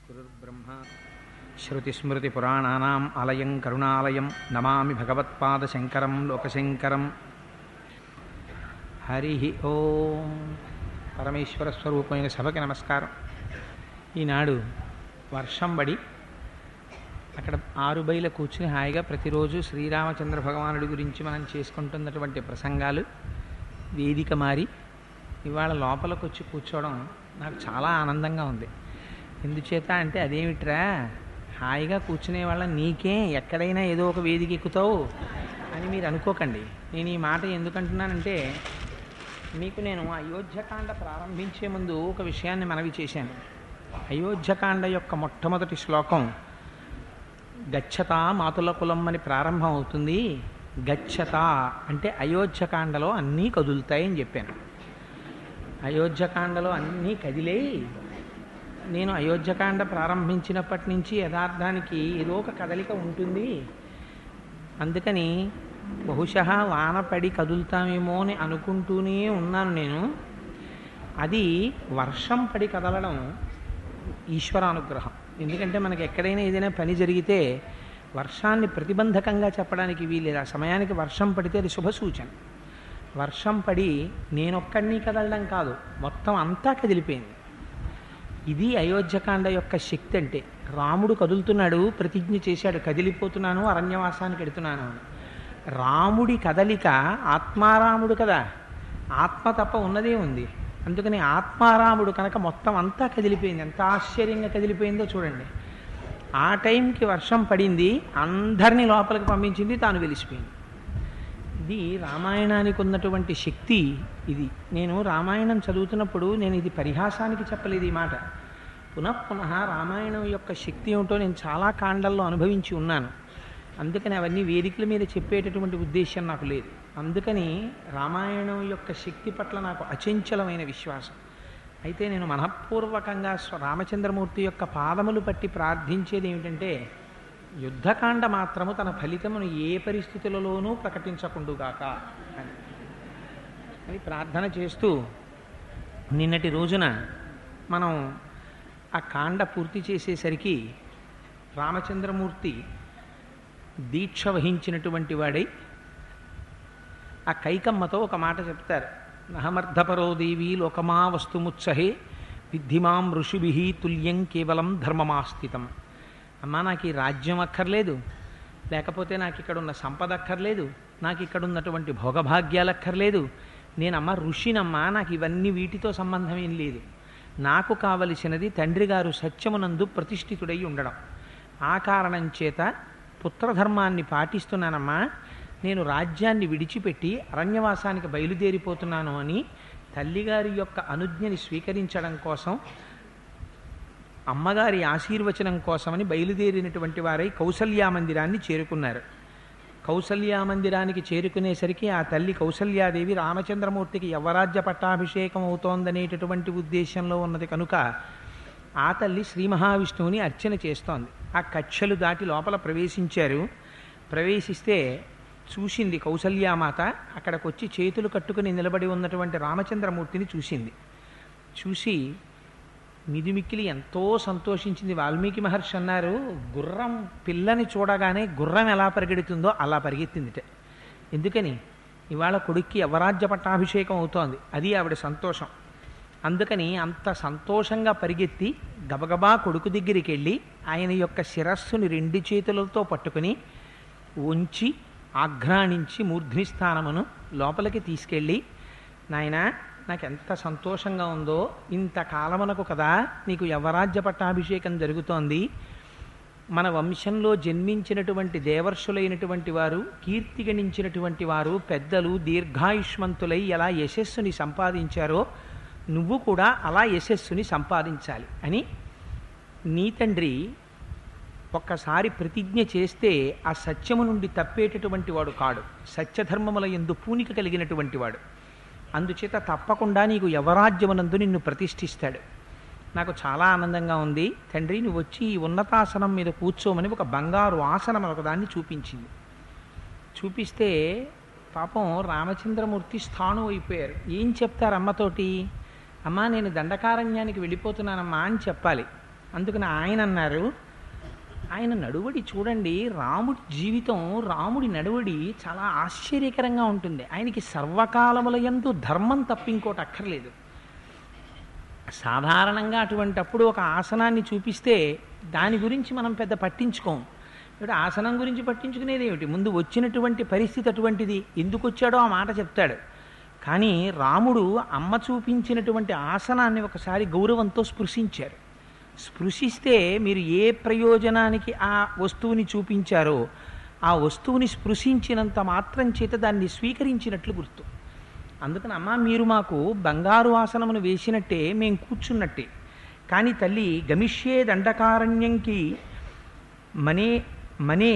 గురుర్బ్రహ్మ శృతిస్మృతిపురాణానాం ఆలయం కరుణాలయం నమామి భగవత్పాదశంకరం లోకశంకరం హరి ఓం పరమేశ్వర స్వరూపమైన సభకి నమస్కారం ఈనాడు వర్షం పడి అక్కడ ఆరు బయల కూర్చుని హాయిగా ప్రతిరోజు శ్రీరామచంద్ర భగవానుడి గురించి మనం చేసుకుంటున్నటువంటి ప్రసంగాలు వేదిక మారి ఇవాళ లోపలికి వచ్చి కూర్చోవడం నాకు చాలా ఆనందంగా ఉంది ఎందుచేత అంటే అదేమిట్రా హాయిగా కూర్చునే వాళ్ళ నీకే ఎక్కడైనా ఏదో ఒక వేదిక ఎక్కుతావు అని మీరు అనుకోకండి నేను ఈ మాట ఎందుకంటున్నానంటే మీకు నేను అయోధ్యకాండ ప్రారంభించే ముందు ఒక విషయాన్ని మనవి చేశాను అయోధ్యకాండ యొక్క మొట్టమొదటి శ్లోకం గచ్చత మాతుల కులం అని ప్రారంభం అవుతుంది గచ్చత అంటే అయోధ్యకాండలో అన్నీ కదులుతాయని చెప్పాను అయోధ్యకాండలో అన్నీ కదిలే నేను అయోధ్యకాండ ప్రారంభించినప్పటి నుంచి యథార్థానికి ఏదో ఒక కదలిక ఉంటుంది అందుకని బహుశా వాన పడి కదులుతామేమో అని అనుకుంటూనే ఉన్నాను నేను అది వర్షం పడి కదలడం ఈశ్వరానుగ్రహం ఎందుకంటే మనకి ఎక్కడైనా ఏదైనా పని జరిగితే వర్షాన్ని ప్రతిబంధకంగా చెప్పడానికి వీలేదు ఆ సమయానికి వర్షం పడితే అది శుభ సూచన వర్షం పడి నేనొక్కడిని కదలడం కాదు మొత్తం అంతా కదిలిపోయింది ఇది అయోధ్యకాండ యొక్క శక్తి అంటే రాముడు కదులుతున్నాడు ప్రతిజ్ఞ చేశాడు కదిలిపోతున్నాను అరణ్యవాసానికి ఎడుతున్నాను అని రాముడి కదలిక ఆత్మారాముడు కదా ఆత్మ తప్ప ఉన్నదే ఉంది అందుకని ఆత్మారాముడు కనుక మొత్తం అంతా కదిలిపోయింది ఎంత ఆశ్చర్యంగా కదిలిపోయిందో చూడండి ఆ టైంకి వర్షం పడింది అందరినీ లోపలికి పంపించింది తాను వెలిసిపోయింది ఇది రామాయణానికి ఉన్నటువంటి శక్తి ఇది నేను రామాయణం చదువుతున్నప్పుడు నేను ఇది పరిహాసానికి చెప్పలేదు ఈ మాట పునః పునః రామాయణం యొక్క శక్తి ఏమిటో నేను చాలా కాండల్లో అనుభవించి ఉన్నాను అందుకని అవన్నీ వేదికల మీద చెప్పేటటువంటి ఉద్దేశం నాకు లేదు అందుకని రామాయణం యొక్క శక్తి పట్ల నాకు అచంచలమైన విశ్వాసం అయితే నేను మనఃపూర్వకంగా స్వ రామచంద్రమూర్తి యొక్క పాదములు పట్టి ప్రార్థించేది ఏమిటంటే యుద్ధకాండ మాత్రము తన ఫలితమును ఏ పరిస్థితులలోనూ ప్రకటించకుండుగాక అని అది ప్రార్థన చేస్తూ నిన్నటి రోజున మనం ఆ కాండ పూర్తి చేసేసరికి రామచంద్రమూర్తి దీక్ష వహించినటువంటి వాడై ఆ కైకమ్మతో ఒక మాట చెప్తారు నహమర్ధపరో దేవి లోకమా వస్తుముత్సహే విద్ధిమాం ఋషిభి తుల్యం కేవలం ధర్మమాస్థితం అమ్మా నాకు ఈ రాజ్యం అక్కర్లేదు లేకపోతే నాకు ఇక్కడ ఉన్న సంపద అక్కర్లేదు నాకు ఇక్కడ ఉన్నటువంటి భోగభాగ్యాలు అక్కర్లేదు నేనమ్మ ఋషినమ్మా నాకు ఇవన్నీ వీటితో సంబంధం ఏం లేదు నాకు కావలసినది తండ్రి గారు సత్యమునందు ప్రతిష్ఠితుడై ఉండడం ఆ కారణం చేత పుత్రధర్మాన్ని పాటిస్తున్నానమ్మా నేను రాజ్యాన్ని విడిచిపెట్టి అరణ్యవాసానికి బయలుదేరిపోతున్నాను అని తల్లిగారి యొక్క అనుజ్ఞని స్వీకరించడం కోసం అమ్మగారి ఆశీర్వచనం కోసమని బయలుదేరినటువంటి వారై కౌసల్యా మందిరాన్ని చేరుకున్నారు కౌసల్యా మందిరానికి చేరుకునేసరికి ఆ తల్లి కౌసల్యాదేవి రామచంద్రమూర్తికి యవరాజ్య పట్టాభిషేకం అవుతోందనేటటువంటి ఉద్దేశంలో ఉన్నది కనుక ఆ తల్లి శ్రీ మహావిష్ణువుని అర్చన చేస్తోంది ఆ కక్షలు దాటి లోపల ప్రవేశించారు ప్రవేశిస్తే చూసింది కౌసల్యామాత అక్కడికి వచ్చి చేతులు కట్టుకుని నిలబడి ఉన్నటువంటి రామచంద్రమూర్తిని చూసింది చూసి మిదిమిక్కిలి ఎంతో సంతోషించింది వాల్మీకి మహర్షి అన్నారు గుర్రం పిల్లని చూడగానే గుర్రం ఎలా పరిగెడుతుందో అలా పరిగెత్తిందిట ఎందుకని ఇవాళ కొడుక్కి యవరాజ్య పట్టాభిషేకం అవుతోంది అది ఆవిడ సంతోషం అందుకని అంత సంతోషంగా పరిగెత్తి గబగబా కొడుకు దగ్గరికి వెళ్ళి ఆయన యొక్క శిరస్సుని రెండు చేతులతో పట్టుకుని ఉంచి ఆఘ్రాణించి మూర్ధ్నిస్థానమును లోపలికి తీసుకెళ్ళి నాయనా నాకు ఎంత సంతోషంగా ఉందో ఇంతకాలమునకు కదా నీకు యవరాజ్య పట్టాభిషేకం జరుగుతోంది మన వంశంలో జన్మించినటువంటి దేవర్షులైనటువంటి వారు కీర్తి గణించినటువంటి వారు పెద్దలు దీర్ఘాయుష్మంతులై ఎలా యశస్సుని సంపాదించారో నువ్వు కూడా అలా యశస్సుని సంపాదించాలి అని నీ తండ్రి ఒక్కసారి ప్రతిజ్ఞ చేస్తే ఆ సత్యము నుండి తప్పేటటువంటి వాడు కాడు సత్యధర్మముల ఎందు పూనిక కలిగినటువంటి వాడు అందుచేత తప్పకుండా నీకు యవరాజ్యమునందు నిన్ను ప్రతిష్ఠిస్తాడు నాకు చాలా ఆనందంగా ఉంది తండ్రి నువ్వు వచ్చి ఈ ఉన్నతాసనం మీద కూర్చోమని ఒక బంగారు ఆసనం ఒకదాన్ని చూపించింది చూపిస్తే పాపం రామచంద్రమూర్తి స్థాను అయిపోయారు ఏం చెప్తారు అమ్మతోటి అమ్మా నేను దండకారణ్యానికి వెళ్ళిపోతున్నానమ్మా అని చెప్పాలి అందుకని ఆయన అన్నారు ఆయన నడువడి చూడండి రాముడి జీవితం రాముడి నడువడి చాలా ఆశ్చర్యకరంగా ఉంటుంది ఆయనకి సర్వకాలముల యందు ధర్మం తప్ప ఇంకోటి అక్కర్లేదు సాధారణంగా అటువంటప్పుడు ఒక ఆసనాన్ని చూపిస్తే దాని గురించి మనం పెద్ద పట్టించుకోం ఇప్పుడు ఆసనం గురించి పట్టించుకునేది ఏమిటి ముందు వచ్చినటువంటి పరిస్థితి అటువంటిది ఎందుకు వచ్చాడో ఆ మాట చెప్తాడు కానీ రాముడు అమ్మ చూపించినటువంటి ఆసనాన్ని ఒకసారి గౌరవంతో స్పృశించారు స్పృశిస్తే మీరు ఏ ప్రయోజనానికి ఆ వస్తువుని చూపించారో ఆ వస్తువుని స్పృశించినంత మాత్రం చేత దాన్ని స్వీకరించినట్లు గుర్తు అందుకని అమ్మ మీరు మాకు బంగారు ఆసనమును వేసినట్టే మేము కూర్చున్నట్టే కానీ తల్లి గమిష్యే దండకారణ్యంకి మనే మనే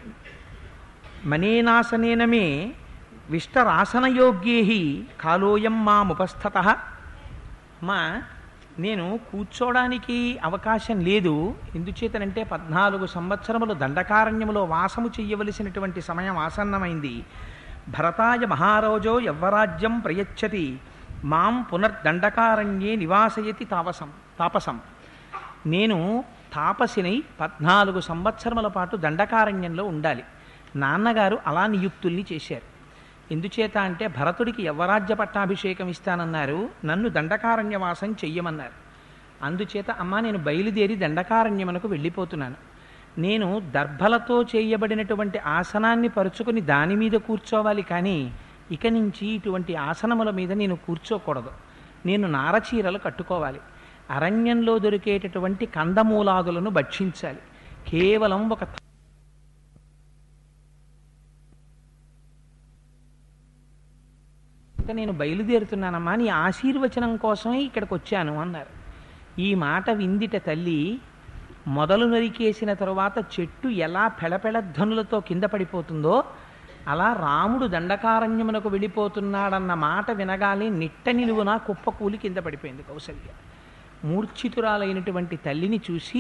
మనేనాసనేనమే విష్టరాసనయోగ్యేహి కాలోయం మాముపస్థత అమ్మా నేను కూర్చోడానికి అవకాశం లేదు ఎందుచేతనంటే పద్నాలుగు సంవత్సరములు దండకారణ్యములో వాసము చెయ్యవలసినటువంటి సమయం ఆసన్నమైంది భరతాయ మహారాజో యవ్వరాజ్యం ప్రయచ్చతి మాం పునర్దండకారణ్యే నివాసయతి తాపసం తాపసం నేను తాపసినై పద్నాలుగు సంవత్సరముల పాటు దండకారణ్యంలో ఉండాలి నాన్నగారు అలా నియుక్తుల్ని చేశారు ఎందుచేత అంటే భరతుడికి యవ్వరాజ్య పట్టాభిషేకం ఇస్తానన్నారు నన్ను దండకారణ్యవాసం చెయ్యమన్నారు అందుచేత అమ్మా నేను బయలుదేరి దండకారణ్యమునకు వెళ్ళిపోతున్నాను నేను దర్భలతో చేయబడినటువంటి ఆసనాన్ని పరుచుకుని దాని మీద కూర్చోవాలి కానీ ఇక నుంచి ఇటువంటి ఆసనముల మీద నేను కూర్చోకూడదు నేను నారచీరలు కట్టుకోవాలి అరణ్యంలో దొరికేటటువంటి కందమూలాదులను భక్షించాలి కేవలం ఒక ఇంకా నేను బయలుదేరుతున్నానమ్మా నీ ఆశీర్వచనం కోసమే ఇక్కడికి వచ్చాను అన్నారు ఈ మాట విందిట తల్లి మొదలు నరికేసిన తరువాత చెట్టు ఎలా పెళపెళ ధ్వనులతో కింద పడిపోతుందో అలా రాముడు దండకారణ్యమునకు వెళ్ళిపోతున్నాడన్న మాట వినగానే నిట్ట నిలువున కుప్పకూలి కింద పడిపోయింది కౌసల్య మూర్ఛితురాలైనటువంటి తల్లిని చూసి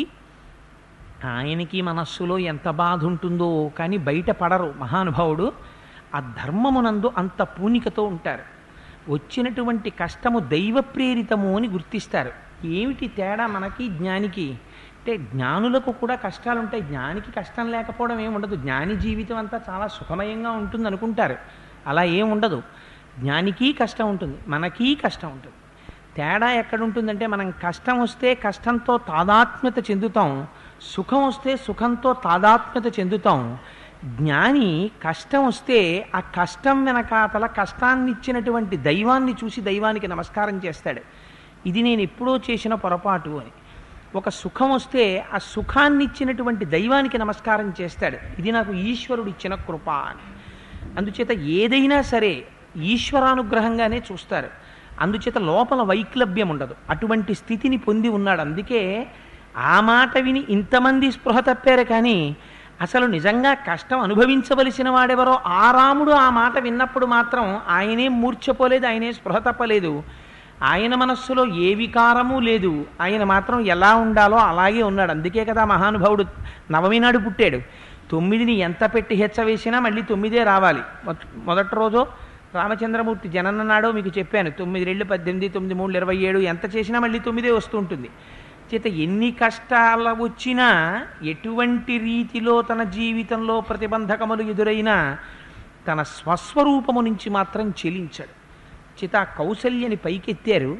ఆయనకి మనస్సులో ఎంత బాధ ఉంటుందో కానీ బయట పడరు మహానుభావుడు ఆ ధర్మమునందు అంత పూనికతో ఉంటారు వచ్చినటువంటి కష్టము దైవ ప్రేరితము అని గుర్తిస్తారు ఏమిటి తేడా మనకి జ్ఞానికి అంటే జ్ఞానులకు కూడా కష్టాలు ఉంటాయి జ్ఞానికి కష్టం లేకపోవడం ఏమి ఉండదు జ్ఞాని జీవితం అంతా చాలా సుఖమయంగా ఉంటుంది అనుకుంటారు అలా ఏం ఉండదు జ్ఞానికి కష్టం ఉంటుంది మనకీ కష్టం ఉంటుంది తేడా ఎక్కడ ఉంటుందంటే మనం కష్టం వస్తే కష్టంతో తాదాత్మ్యత చెందుతాం సుఖం వస్తే సుఖంతో తాదాత్మ్యత చెందుతాం జ్ఞాని కష్టం వస్తే ఆ కష్టం వెనకాతల కష్టాన్ని ఇచ్చినటువంటి దైవాన్ని చూసి దైవానికి నమస్కారం చేస్తాడు ఇది నేను ఎప్పుడో చేసిన పొరపాటు అని ఒక సుఖం వస్తే ఆ సుఖాన్ని ఇచ్చినటువంటి దైవానికి నమస్కారం చేస్తాడు ఇది నాకు ఈశ్వరుడు ఇచ్చిన కృప అని అందుచేత ఏదైనా సరే ఈశ్వరానుగ్రహంగానే చూస్తారు అందుచేత లోపల వైక్లభ్యం ఉండదు అటువంటి స్థితిని పొంది ఉన్నాడు అందుకే ఆ మాట విని ఇంతమంది స్పృహ తప్పారు కానీ అసలు నిజంగా కష్టం అనుభవించవలసిన వాడెవరో ఆ రాముడు ఆ మాట విన్నప్పుడు మాత్రం ఆయనే మూర్ఛపోలేదు ఆయనే స్పృహ తప్పలేదు ఆయన మనస్సులో ఏ వికారము లేదు ఆయన మాత్రం ఎలా ఉండాలో అలాగే ఉన్నాడు అందుకే కదా మహానుభావుడు నవమి నాడు పుట్టాడు తొమ్మిదిని ఎంత పెట్టి హెచ్చవేసినా మళ్ళీ తొమ్మిదే రావాలి మొదటి- మొదటి రోజు రామచంద్రమూర్తి జనన నాడో మీకు చెప్పాను తొమ్మిది రెళ్ళు పద్దెనిమిది తొమ్మిది మూడు ఇరవై ఏడు ఎంత చేసినా మళ్ళీ తొమ్మిదే వస్తూ ఉంటుంది చేత ఎన్ని కష్టాలు వచ్చినా ఎటువంటి రీతిలో తన జీవితంలో ప్రతిబంధకములు ఎదురైనా తన స్వస్వరూపము నుంచి మాత్రం చెలించాడు చేత ఆ కౌసల్యని పైకెత్తారు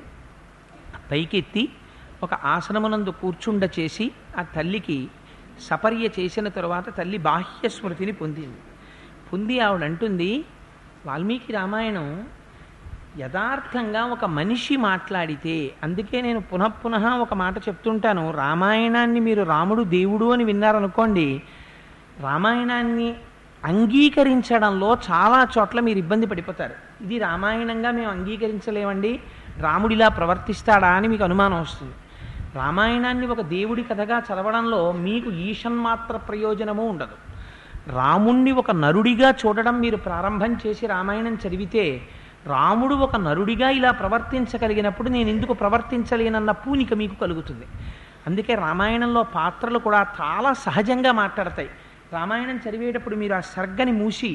పైకెత్తి ఒక ఆసనమునందు కూర్చుండ చేసి ఆ తల్లికి సపర్య చేసిన తరువాత తల్లి బాహ్య స్మృతిని పొందింది పొంది ఆవిడ అంటుంది వాల్మీకి రామాయణం యథార్థంగా ఒక మనిషి మాట్లాడితే అందుకే నేను పునఃపునః ఒక మాట చెప్తుంటాను రామాయణాన్ని మీరు రాముడు దేవుడు అని విన్నారనుకోండి రామాయణాన్ని అంగీకరించడంలో చాలా చోట్ల మీరు ఇబ్బంది పడిపోతారు ఇది రామాయణంగా మేము అంగీకరించలేమండి రాముడిలా ప్రవర్తిస్తాడా అని మీకు అనుమానం వస్తుంది రామాయణాన్ని ఒక దేవుడి కథగా చదవడంలో మీకు ఈషన్మాత్ర ప్రయోజనము ఉండదు రాముణ్ణి ఒక నరుడిగా చూడడం మీరు ప్రారంభం చేసి రామాయణం చదివితే రాముడు ఒక నరుడిగా ఇలా ప్రవర్తించగలిగినప్పుడు నేను ఎందుకు ప్రవర్తించలేనన్న పూనిక మీకు కలుగుతుంది అందుకే రామాయణంలో పాత్రలు కూడా చాలా సహజంగా మాట్లాడతాయి రామాయణం చదివేటప్పుడు మీరు ఆ సర్గని మూసి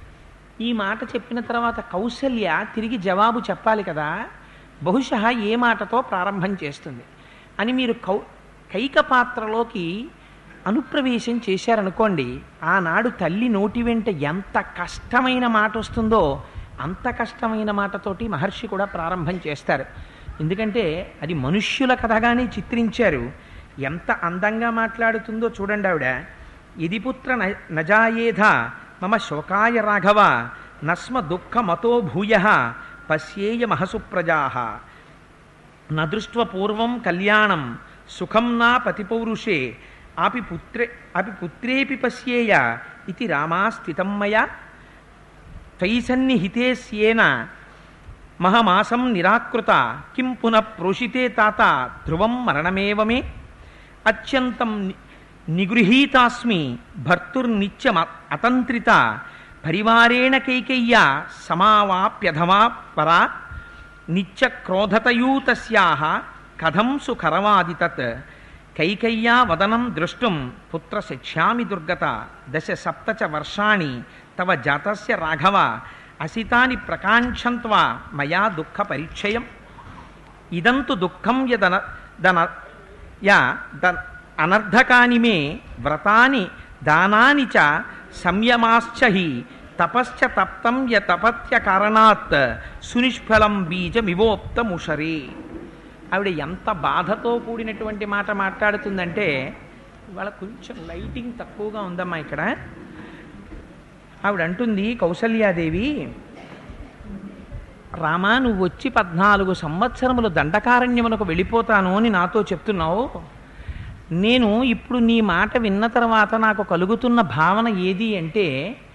ఈ మాట చెప్పిన తర్వాత కౌసల్య తిరిగి జవాబు చెప్పాలి కదా బహుశా ఏ మాటతో ప్రారంభం చేస్తుంది అని మీరు కౌ కైక పాత్రలోకి అనుప్రవేశం చేశారనుకోండి ఆనాడు తల్లి నోటి వెంట ఎంత కష్టమైన మాట వస్తుందో అంత కష్టమైన మాటతోటి మహర్షి కూడా ప్రారంభం చేస్తారు ఎందుకంటే అది మనుష్యుల కథగానే చిత్రించారు ఎంత అందంగా మాట్లాడుతుందో చూడండి ఆవిడ ఇదిపుత్ర న- నజాయేధ మమ శోకాయ రాఘవ నస్మ దుఃఖ మతో భూయ పశ్యేయ మహసు ప్రజా నదృష్ట్వ పూర్వం కళ్యాణం సుఖం నా పతిపౌరుషే ఆపి పుత్రే అపి పుత్రేపి పశ్యేయ ఇది రామా స్థితం మయా త్వయిసన్నిహితే స్యేన మహమాసం నిరాకృత కిం పునః ప్రోషితే తాత ధ్రువం మరణమేవ మే అత్యంతం ని- నిగృహీతాస్మి భర్తుర్నిత్యం అ- అతంత్రిత పరివారేణ కైకయ్య సమావాప్యధమా పరా నిత్యక్రోధతయూతస్యాహ కథం సుకరవాది తత్ కైకయ్యా వదనం ద్రష్టుం పుత్ర శిక్ష్యామి దుర్గత దశ సప్త చ వర్షాణి తవ జాతస్య రాఘవ అసితాని ప్రకాంక్షంత్వా మయా దుఃఖ పరిచయం ఇదంతు దుఃఖం యదన దన యా ద అనర్ధకాని మే వ్రతాని దానాని చ సంయమాశ్చ హి తపశ్చ తప్తం య తపత్య కారణాత్ సునిష్ఫలం బీజమివోప్తముషరే ఆవిడ ఎంత బాధతో కూడినటువంటి మాట మాట్లాడుతుందంటే ఇవాళ కొంచెం లైటింగ్ తక్కువగా ఉందమ్మా ఇక్కడ ఆవిడ అంటుంది కౌసల్యాదేవి రామా నువ్వు వచ్చి పద్నాలుగు సంవత్సరములు దండకారణ్యమునకు వెళ్ళిపోతాను అని నాతో చెప్తున్నావు నేను ఇప్పుడు నీ మాట విన్న తర్వాత నాకు కలుగుతున్న భావన ఏది అంటే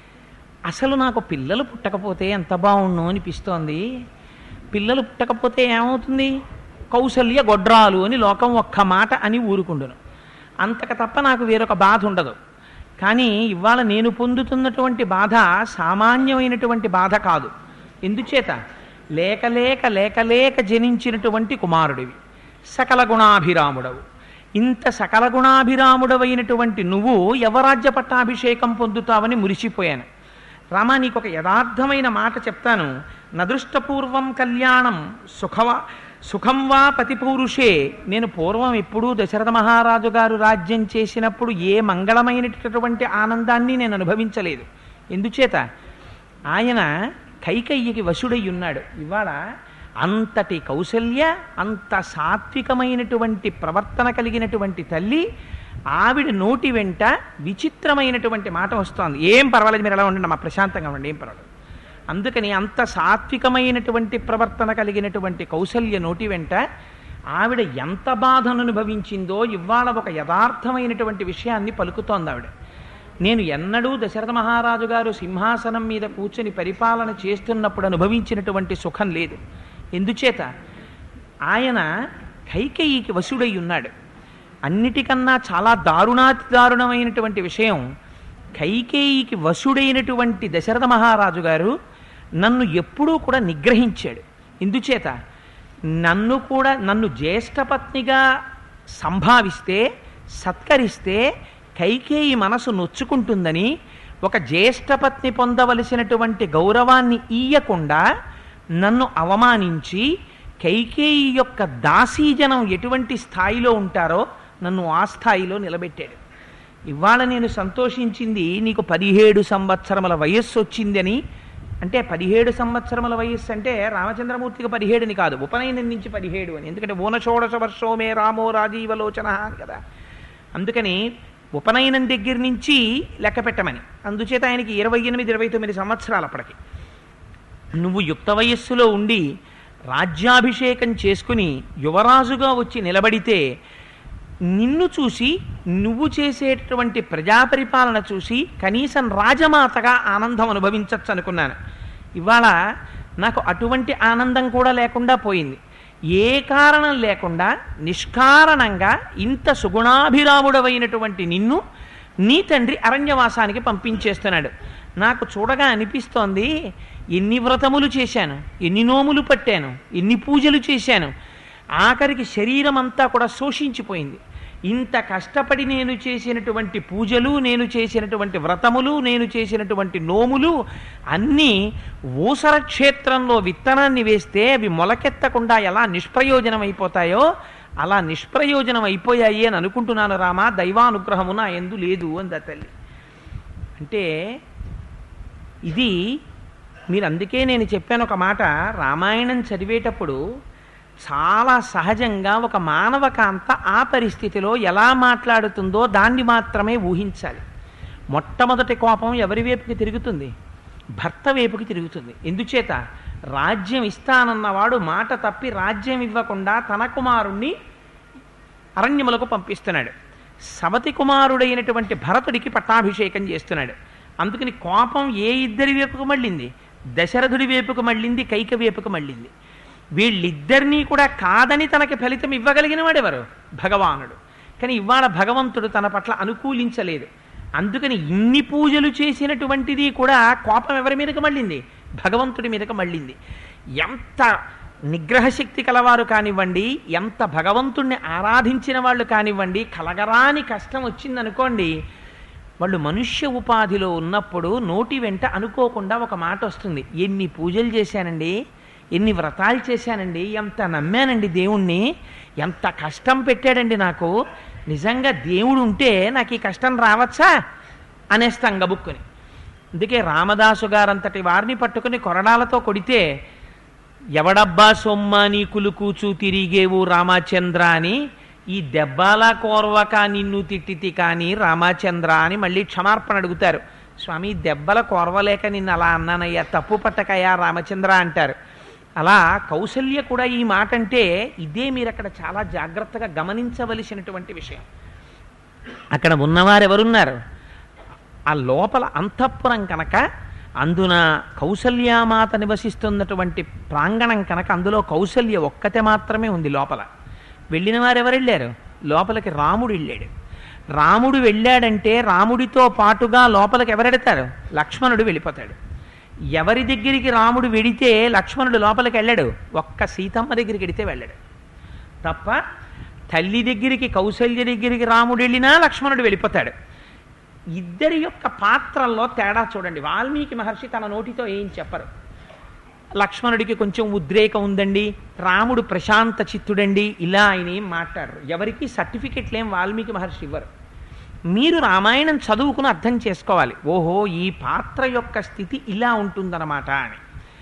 అసలు నాకు పిల్లలు పుట్టకపోతే ఎంత బాగుండు అనిపిస్తోంది పిల్లలు పుట్టకపోతే ఏమవుతుంది కౌసల్య గొడ్రాలు అని లోకం ఒక్క మాట అని ఊరుకుండును అంతకు తప్ప నాకు వేరొక బాధ ఉండదు కానీ ఇవాళ నేను పొందుతున్నటువంటి బాధ సామాన్యమైనటువంటి బాధ కాదు ఎందుచేత లేక లేక లేక లేక జనించినటువంటి కుమారుడివి సకల గుణాభిరాముడవు ఇంత సకల గుణాభిరాముడవైనటువంటి నువ్వు యవరాజ్య పట్టాభిషేకం పొందుతావని మురిసిపోయాను రామా నీకు ఒక యథార్థమైన మాట చెప్తాను నదృష్టపూర్వం కళ్యాణం సుఖవా సుఖం వా పతిపౌరుషే నేను పూర్వం ఎప్పుడూ దశరథ మహారాజు గారు రాజ్యం చేసినప్పుడు ఏ మంగళమైనటువంటి ఆనందాన్ని నేను అనుభవించలేదు ఎందుచేత ఆయన కైకయ్యకి వశుడై ఉన్నాడు ఇవాళ అంతటి కౌసల్య అంత సాత్వికమైనటువంటి ప్రవర్తన కలిగినటువంటి తల్లి ఆవిడ నోటి వెంట విచిత్రమైనటువంటి మాట వస్తోంది ఏం పర్వాలేదు మీరు ఎలా ఉండండి మా ప్రశాంతంగా ఉండండి ఏం పర్వాలేదు అందుకని అంత సాత్వికమైనటువంటి ప్రవర్తన కలిగినటువంటి కౌసల్య నోటి వెంట ఆవిడ ఎంత బాధను అనుభవించిందో ఇవాళ ఒక యథార్థమైనటువంటి విషయాన్ని పలుకుతోంది ఆవిడ నేను ఎన్నడూ దశరథ మహారాజు గారు సింహాసనం మీద కూర్చొని పరిపాలన చేస్తున్నప్పుడు అనుభవించినటువంటి సుఖం లేదు ఎందుచేత ఆయన కైకేయికి వశుడై ఉన్నాడు అన్నిటికన్నా చాలా దారుణాతి దారుణమైనటువంటి విషయం కైకేయికి వశుడైనటువంటి దశరథ మహారాజు గారు నన్ను ఎప్పుడూ కూడా నిగ్రహించాడు ఎందుచేత నన్ను కూడా నన్ను జ్యేష్ఠపత్నిగా సంభావిస్తే సత్కరిస్తే కైకేయి మనసు నొచ్చుకుంటుందని ఒక జ్యేష్ఠపత్ని పొందవలసినటువంటి గౌరవాన్ని ఇయ్యకుండా నన్ను అవమానించి కైకేయి యొక్క దాసీజనం ఎటువంటి స్థాయిలో ఉంటారో నన్ను ఆ స్థాయిలో నిలబెట్టాడు ఇవాళ నేను సంతోషించింది నీకు పదిహేడు సంవత్సరముల వయస్సు వచ్చిందని అంటే పదిహేడు సంవత్సరముల వయస్సు అంటే రామచంద్రమూర్తికి పదిహేడుని కాదు ఉపనయనం నుంచి పదిహేడు అని ఎందుకంటే ఊనషోడశ వర్షోమే రామో రాజీవలోచన అని కదా అందుకని ఉపనయనం దగ్గర నుంచి లెక్క పెట్టమని అందుచేత ఆయనకి ఇరవై ఎనిమిది ఇరవై తొమ్మిది సంవత్సరాలు అప్పటికి నువ్వు యుక్త వయస్సులో ఉండి రాజ్యాభిషేకం చేసుకుని యువరాజుగా వచ్చి నిలబడితే నిన్ను చూసి నువ్వు చేసేటటువంటి ప్రజాపరిపాలన చూసి కనీసం రాజమాతగా ఆనందం అనుభవించవచ్చు అనుకున్నాను ఇవాళ నాకు అటువంటి ఆనందం కూడా లేకుండా పోయింది ఏ కారణం లేకుండా నిష్కారణంగా ఇంత సుగుణాభిరాముడవైనటువంటి నిన్ను నీ తండ్రి అరణ్యవాసానికి పంపించేస్తున్నాడు నాకు చూడగా అనిపిస్తోంది ఎన్ని వ్రతములు చేశాను ఎన్ని నోములు పట్టాను ఎన్ని పూజలు చేశాను ఆఖరికి శరీరం అంతా కూడా శోషించిపోయింది ఇంత కష్టపడి నేను చేసినటువంటి పూజలు నేను చేసినటువంటి వ్రతములు నేను చేసినటువంటి నోములు అన్నీ ఊసర క్షేత్రంలో విత్తనాన్ని వేస్తే అవి మొలకెత్తకుండా ఎలా నిష్ప్రయోజనం అయిపోతాయో అలా నిష్ప్రయోజనం అయిపోయాయి అని అనుకుంటున్నాను రామా దైవానుగ్రహము నా ఎందు లేదు అంద తల్లి అంటే ఇది మీరు అందుకే నేను చెప్పాను ఒక మాట రామాయణం చదివేటప్పుడు చాలా సహజంగా ఒక మానవ కాంత ఆ పరిస్థితిలో ఎలా మాట్లాడుతుందో దాన్ని మాత్రమే ఊహించాలి మొట్టమొదటి కోపం ఎవరి వైపుకి తిరుగుతుంది భర్త వైపుకి తిరుగుతుంది ఎందుచేత రాజ్యం ఇస్తానన్నవాడు మాట తప్పి రాజ్యం ఇవ్వకుండా తన కుమారుణ్ణి అరణ్యములకు పంపిస్తున్నాడు సవతి కుమారుడైనటువంటి భరతుడికి పట్టాభిషేకం చేస్తున్నాడు అందుకని కోపం ఏ ఇద్దరి వైపుకు మళ్ళింది దశరథుడి వైపుకు మళ్ళింది కైక వైపుకు మళ్ళింది వీళ్ళిద్దరినీ కూడా కాదని తనకి ఫలితం ఇవ్వగలిగిన వాడెవరు భగవానుడు కానీ ఇవాళ భగవంతుడు తన పట్ల అనుకూలించలేదు అందుకని ఇన్ని పూజలు చేసినటువంటిది కూడా కోపం ఎవరి మీదకి మళ్ళింది భగవంతుడి మీదకి మళ్ళింది ఎంత నిగ్రహశక్తి కలవారు కానివ్వండి ఎంత భగవంతుణ్ణి ఆరాధించిన వాళ్ళు కానివ్వండి కలగరాని కష్టం వచ్చిందనుకోండి వాళ్ళు మనుష్య ఉపాధిలో ఉన్నప్పుడు నోటి వెంట అనుకోకుండా ఒక మాట వస్తుంది ఎన్ని పూజలు చేశానండి ఎన్ని వ్రతాలు చేశానండి ఎంత నమ్మానండి దేవుణ్ణి ఎంత కష్టం పెట్టాడండి నాకు నిజంగా దేవుడు ఉంటే నాకు ఈ కష్టం రావచ్చా అనేస్తాం గబుక్కుని అందుకే రామదాసు గారంతటి వారిని పట్టుకుని కొరడాలతో కొడితే ఎవడబ్బా సొమ్మ నీ కులుకూచు తిరిగేవు రామచంద్ర అని ఈ దెబ్బాల కోర్వక నిన్ను తిట్టితి కానీ రామచంద్ర అని మళ్ళీ క్షమార్పణ అడుగుతారు స్వామి దెబ్బల కోరవలేక నిన్ను అలా అన్నానయ్యా తప్పు పట్టకయ్యా రామచంద్ర అంటారు అలా కౌసల్య కూడా ఈ మాట అంటే ఇదే మీరు అక్కడ చాలా జాగ్రత్తగా గమనించవలసినటువంటి విషయం అక్కడ ఉన్నవారు ఎవరున్నారు ఆ లోపల అంతఃపురం కనుక అందున కౌసల్యామాత నివసిస్తున్నటువంటి ప్రాంగణం కనుక అందులో కౌసల్య ఒక్కతే మాత్రమే ఉంది లోపల వెళ్ళిన వారు ఎవరు వెళ్ళారు లోపలికి రాముడు వెళ్ళాడు రాముడు వెళ్ళాడంటే రాముడితో పాటుగా లోపలికి ఎవరెడతారు లక్ష్మణుడు వెళ్ళిపోతాడు ఎవరి దగ్గరికి రాముడు వెడితే లక్ష్మణుడు లోపలికి వెళ్ళాడు ఒక్క సీతమ్మ దగ్గరికి వెడితే వెళ్ళాడు తప్ప తల్లి దగ్గరికి కౌసల్య దగ్గరికి రాముడు వెళ్ళినా లక్ష్మణుడు వెళ్ళిపోతాడు ఇద్దరి యొక్క పాత్రల్లో తేడా చూడండి వాల్మీకి మహర్షి తన నోటితో ఏం చెప్పరు లక్ష్మణుడికి కొంచెం ఉద్రేకం ఉందండి రాముడు ప్రశాంత చిత్తుడండి ఇలా ఆయన ఏం మాట్లాడరు ఎవరికి సర్టిఫికెట్లు ఏం వాల్మీకి మహర్షి ఇవ్వరు మీరు రామాయణం చదువుకుని అర్థం చేసుకోవాలి ఓహో ఈ పాత్ర యొక్క స్థితి ఇలా ఉంటుందన్నమాట అని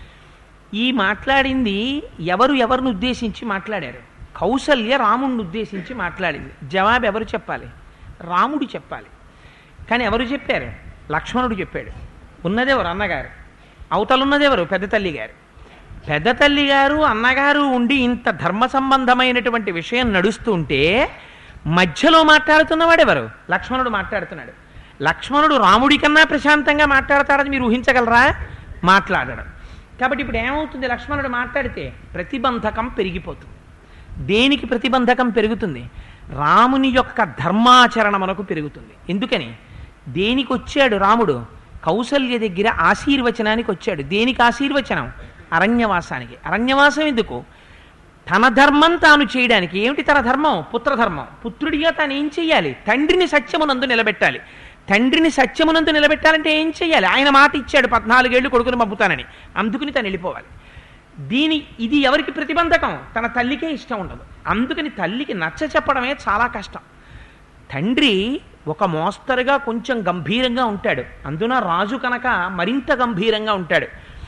ఈ మాట్లాడింది ఎవరు ఎవరిని ఉద్దేశించి మాట్లాడారు కౌసల్య రాముడిని ఉద్దేశించి మాట్లాడింది జవాబు ఎవరు చెప్పాలి రాముడు చెప్పాలి కానీ ఎవరు చెప్పారు లక్ష్మణుడు చెప్పాడు ఉన్నదెవరు అన్నగారు అవతలున్నదెవరు పెద్ద తల్లి గారు పెద్ద తల్లి గారు అన్నగారు ఉండి ఇంత ధర్మ సంబంధమైనటువంటి విషయం నడుస్తుంటే మధ్యలో మాట్లాడుతున్నవాడెవరు లక్ష్మణుడు మాట్లాడుతున్నాడు లక్ష్మణుడు రాముడి కన్నా ప్రశాంతంగా మాట్లాడతాడని మీరు ఊహించగలరా మాట్లాడడం కాబట్టి ఇప్పుడు ఏమవుతుంది లక్ష్మణుడు మాట్లాడితే ప్రతిబంధకం పెరిగిపోతుంది దేనికి ప్రతిబంధకం పెరుగుతుంది రాముని యొక్క ధర్మాచరణ మనకు పెరుగుతుంది ఎందుకని దేనికి వచ్చాడు రాముడు కౌసల్య దగ్గర ఆశీర్వచనానికి వచ్చాడు దేనికి ఆశీర్వచనం అరణ్యవాసానికి అరణ్యవాసం ఎందుకు తన ధర్మం తాను చేయడానికి ఏమిటి తన ధర్మం పుత్రధర్మం పుత్రుడిగా తాను ఏం చెయ్యాలి తండ్రిని సత్యమునందు నిలబెట్టాలి తండ్రిని సత్యమునందు నిలబెట్టాలంటే ఏం చెయ్యాలి ఆయన మాట ఇచ్చాడు పద్నాలుగేళ్లు కొడుకుని పంపుతానని అందుకుని తను వెళ్ళిపోవాలి దీని ఇది ఎవరికి ప్రతిబంధకం తన తల్లికే ఇష్టం ఉండదు అందుకని తల్లికి నచ్చ చెప్పడమే చాలా కష్టం తండ్రి ఒక మోస్తరుగా కొంచెం గంభీరంగా ఉంటాడు అందున రాజు కనుక మరింత గంభీరంగా ఉంటాడు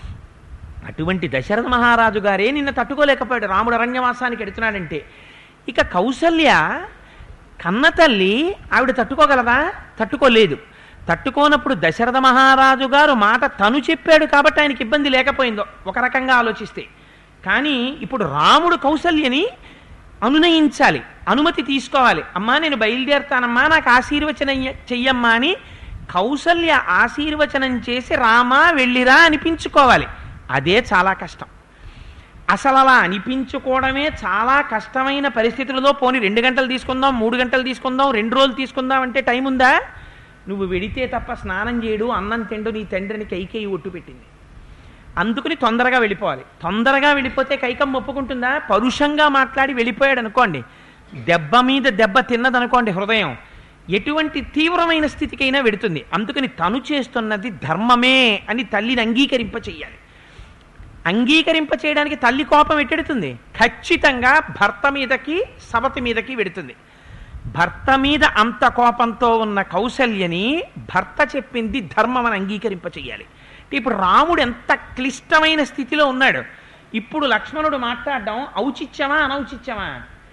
అటువంటి దశరథ మహారాజు గారే నిన్న తట్టుకోలేకపోయాడు రాముడు అరణ్యవాసానికి ఎడుతున్నాడంటే ఇక కౌసల్య కన్న తల్లి ఆవిడ తట్టుకోగలదా తట్టుకోలేదు తట్టుకోనప్పుడు దశరథ మహారాజు గారు మాట తను చెప్పాడు కాబట్టి ఆయనకి ఇబ్బంది లేకపోయిందో ఒక రకంగా ఆలోచిస్తే కానీ ఇప్పుడు రాముడు కౌసల్యని అనునయించాలి అనుమతి తీసుకోవాలి అమ్మా నేను బయలుదేరుతానమ్మా నాకు ఆశీర్వచనం చెయ్యమ్మా అని కౌసల్య ఆశీర్వచనం చేసి రామా వెళ్ళిరా అనిపించుకోవాలి అదే చాలా కష్టం అసలు అలా అనిపించుకోవడమే చాలా కష్టమైన పరిస్థితులలో పోని రెండు గంటలు తీసుకుందాం మూడు గంటలు తీసుకుందాం రెండు రోజులు తీసుకుందాం అంటే టైం ఉందా నువ్వు వెడితే తప్ప స్నానం చేయడు అన్నం తిండు నీ తండ్రిని కైకేయి ఒట్టు పెట్టింది అందుకుని తొందరగా వెళ్ళిపోవాలి తొందరగా వెళ్ళిపోతే కైకమ్మ ఒప్పుకుంటుందా పరుషంగా మాట్లాడి వెళ్ళిపోయాడు అనుకోండి దెబ్బ మీద దెబ్బ తిన్నదనుకోండి హృదయం ఎటువంటి తీవ్రమైన స్థితికైనా వెడుతుంది అందుకని తను చేస్తున్నది ధర్మమే అని తల్లిని అంగీకరింప చెయ్యాలి అంగీకరింప చేయడానికి తల్లి కోపం ఎట్టెడుతుంది ఖచ్చితంగా భర్త మీదకి సవతి మీదకి వెడుతుంది భర్త మీద అంత కోపంతో ఉన్న కౌసల్యని భర్త చెప్పింది ధర్మం అని అంగీకరింప చెయ్యాలి ఇప్పుడు రాముడు ఎంత క్లిష్టమైన స్థితిలో ఉన్నాడు ఇప్పుడు లక్ష్మణుడు మాట్లాడడం ఔచిత్యమా అనౌచిత్యమా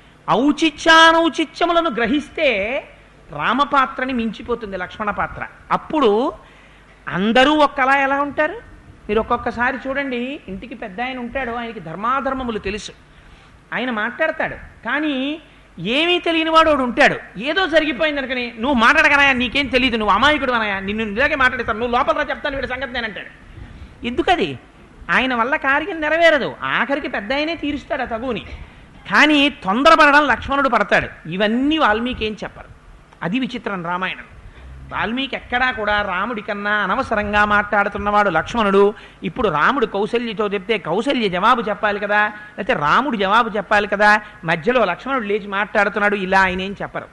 ఔచిత్యానౌచిత్యములను గ్రహిస్తే రామపాత్రని మించిపోతుంది లక్ష్మణ పాత్ర అప్పుడు అందరూ ఒక్కలా ఎలా ఉంటారు మీరు ఒక్కొక్కసారి చూడండి ఇంటికి పెద్ద ఆయన ఉంటాడు ఆయనకి ధర్మాధర్మములు తెలుసు ఆయన మాట్లాడతాడు కానీ ఏమీ తెలియని వాడు ఒకడు ఉంటాడు ఏదో జరిగిపోయింది అనుకని నువ్వు మాట్లాడగనయా నీకేం తెలియదు నువ్వు అమాయకుడు అనయా నిన్ను ఇలాగే మాట్లాడతాను నువ్వు లోపల రా చెప్తాను వీడి సంగతి నేనంటాడు ఎందుకది ఆయన వల్ల కార్యం నెరవేరదు ఆఖరికి పెద్ద ఆయనే తీరుస్తాడు ఆ తగుని కానీ తొందరపడడం లక్ష్మణుడు పడతాడు ఇవన్నీ వాల్మీకి ఏం చెప్పరు అది విచిత్రం రామాయణం వాల్మీకి ఎక్కడా కూడా రాముడి కన్నా అనవసరంగా మాట్లాడుతున్నవాడు లక్ష్మణుడు ఇప్పుడు రాముడు కౌశల్యతో చెప్తే కౌశల్య జవాబు చెప్పాలి కదా లేకపోతే రాముడు జవాబు చెప్పాలి కదా మధ్యలో లక్ష్మణుడు లేచి మాట్లాడుతున్నాడు ఇలా ఆయన ఏం చెప్పరు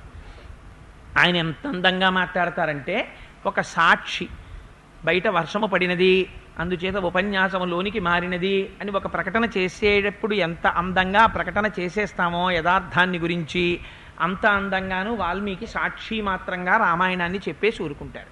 ఆయన ఎంత అందంగా మాట్లాడతారంటే ఒక సాక్షి బయట వర్షము పడినది అందుచేత ఉపన్యాసంలోనికి మారినది అని ఒక ప్రకటన చేసేటప్పుడు ఎంత అందంగా ప్రకటన చేసేస్తామో యథార్థాన్ని గురించి అంత అందంగాను వాల్మీకి సాక్షి మాత్రంగా రామాయణాన్ని చెప్పేసి ఊరుకుంటారు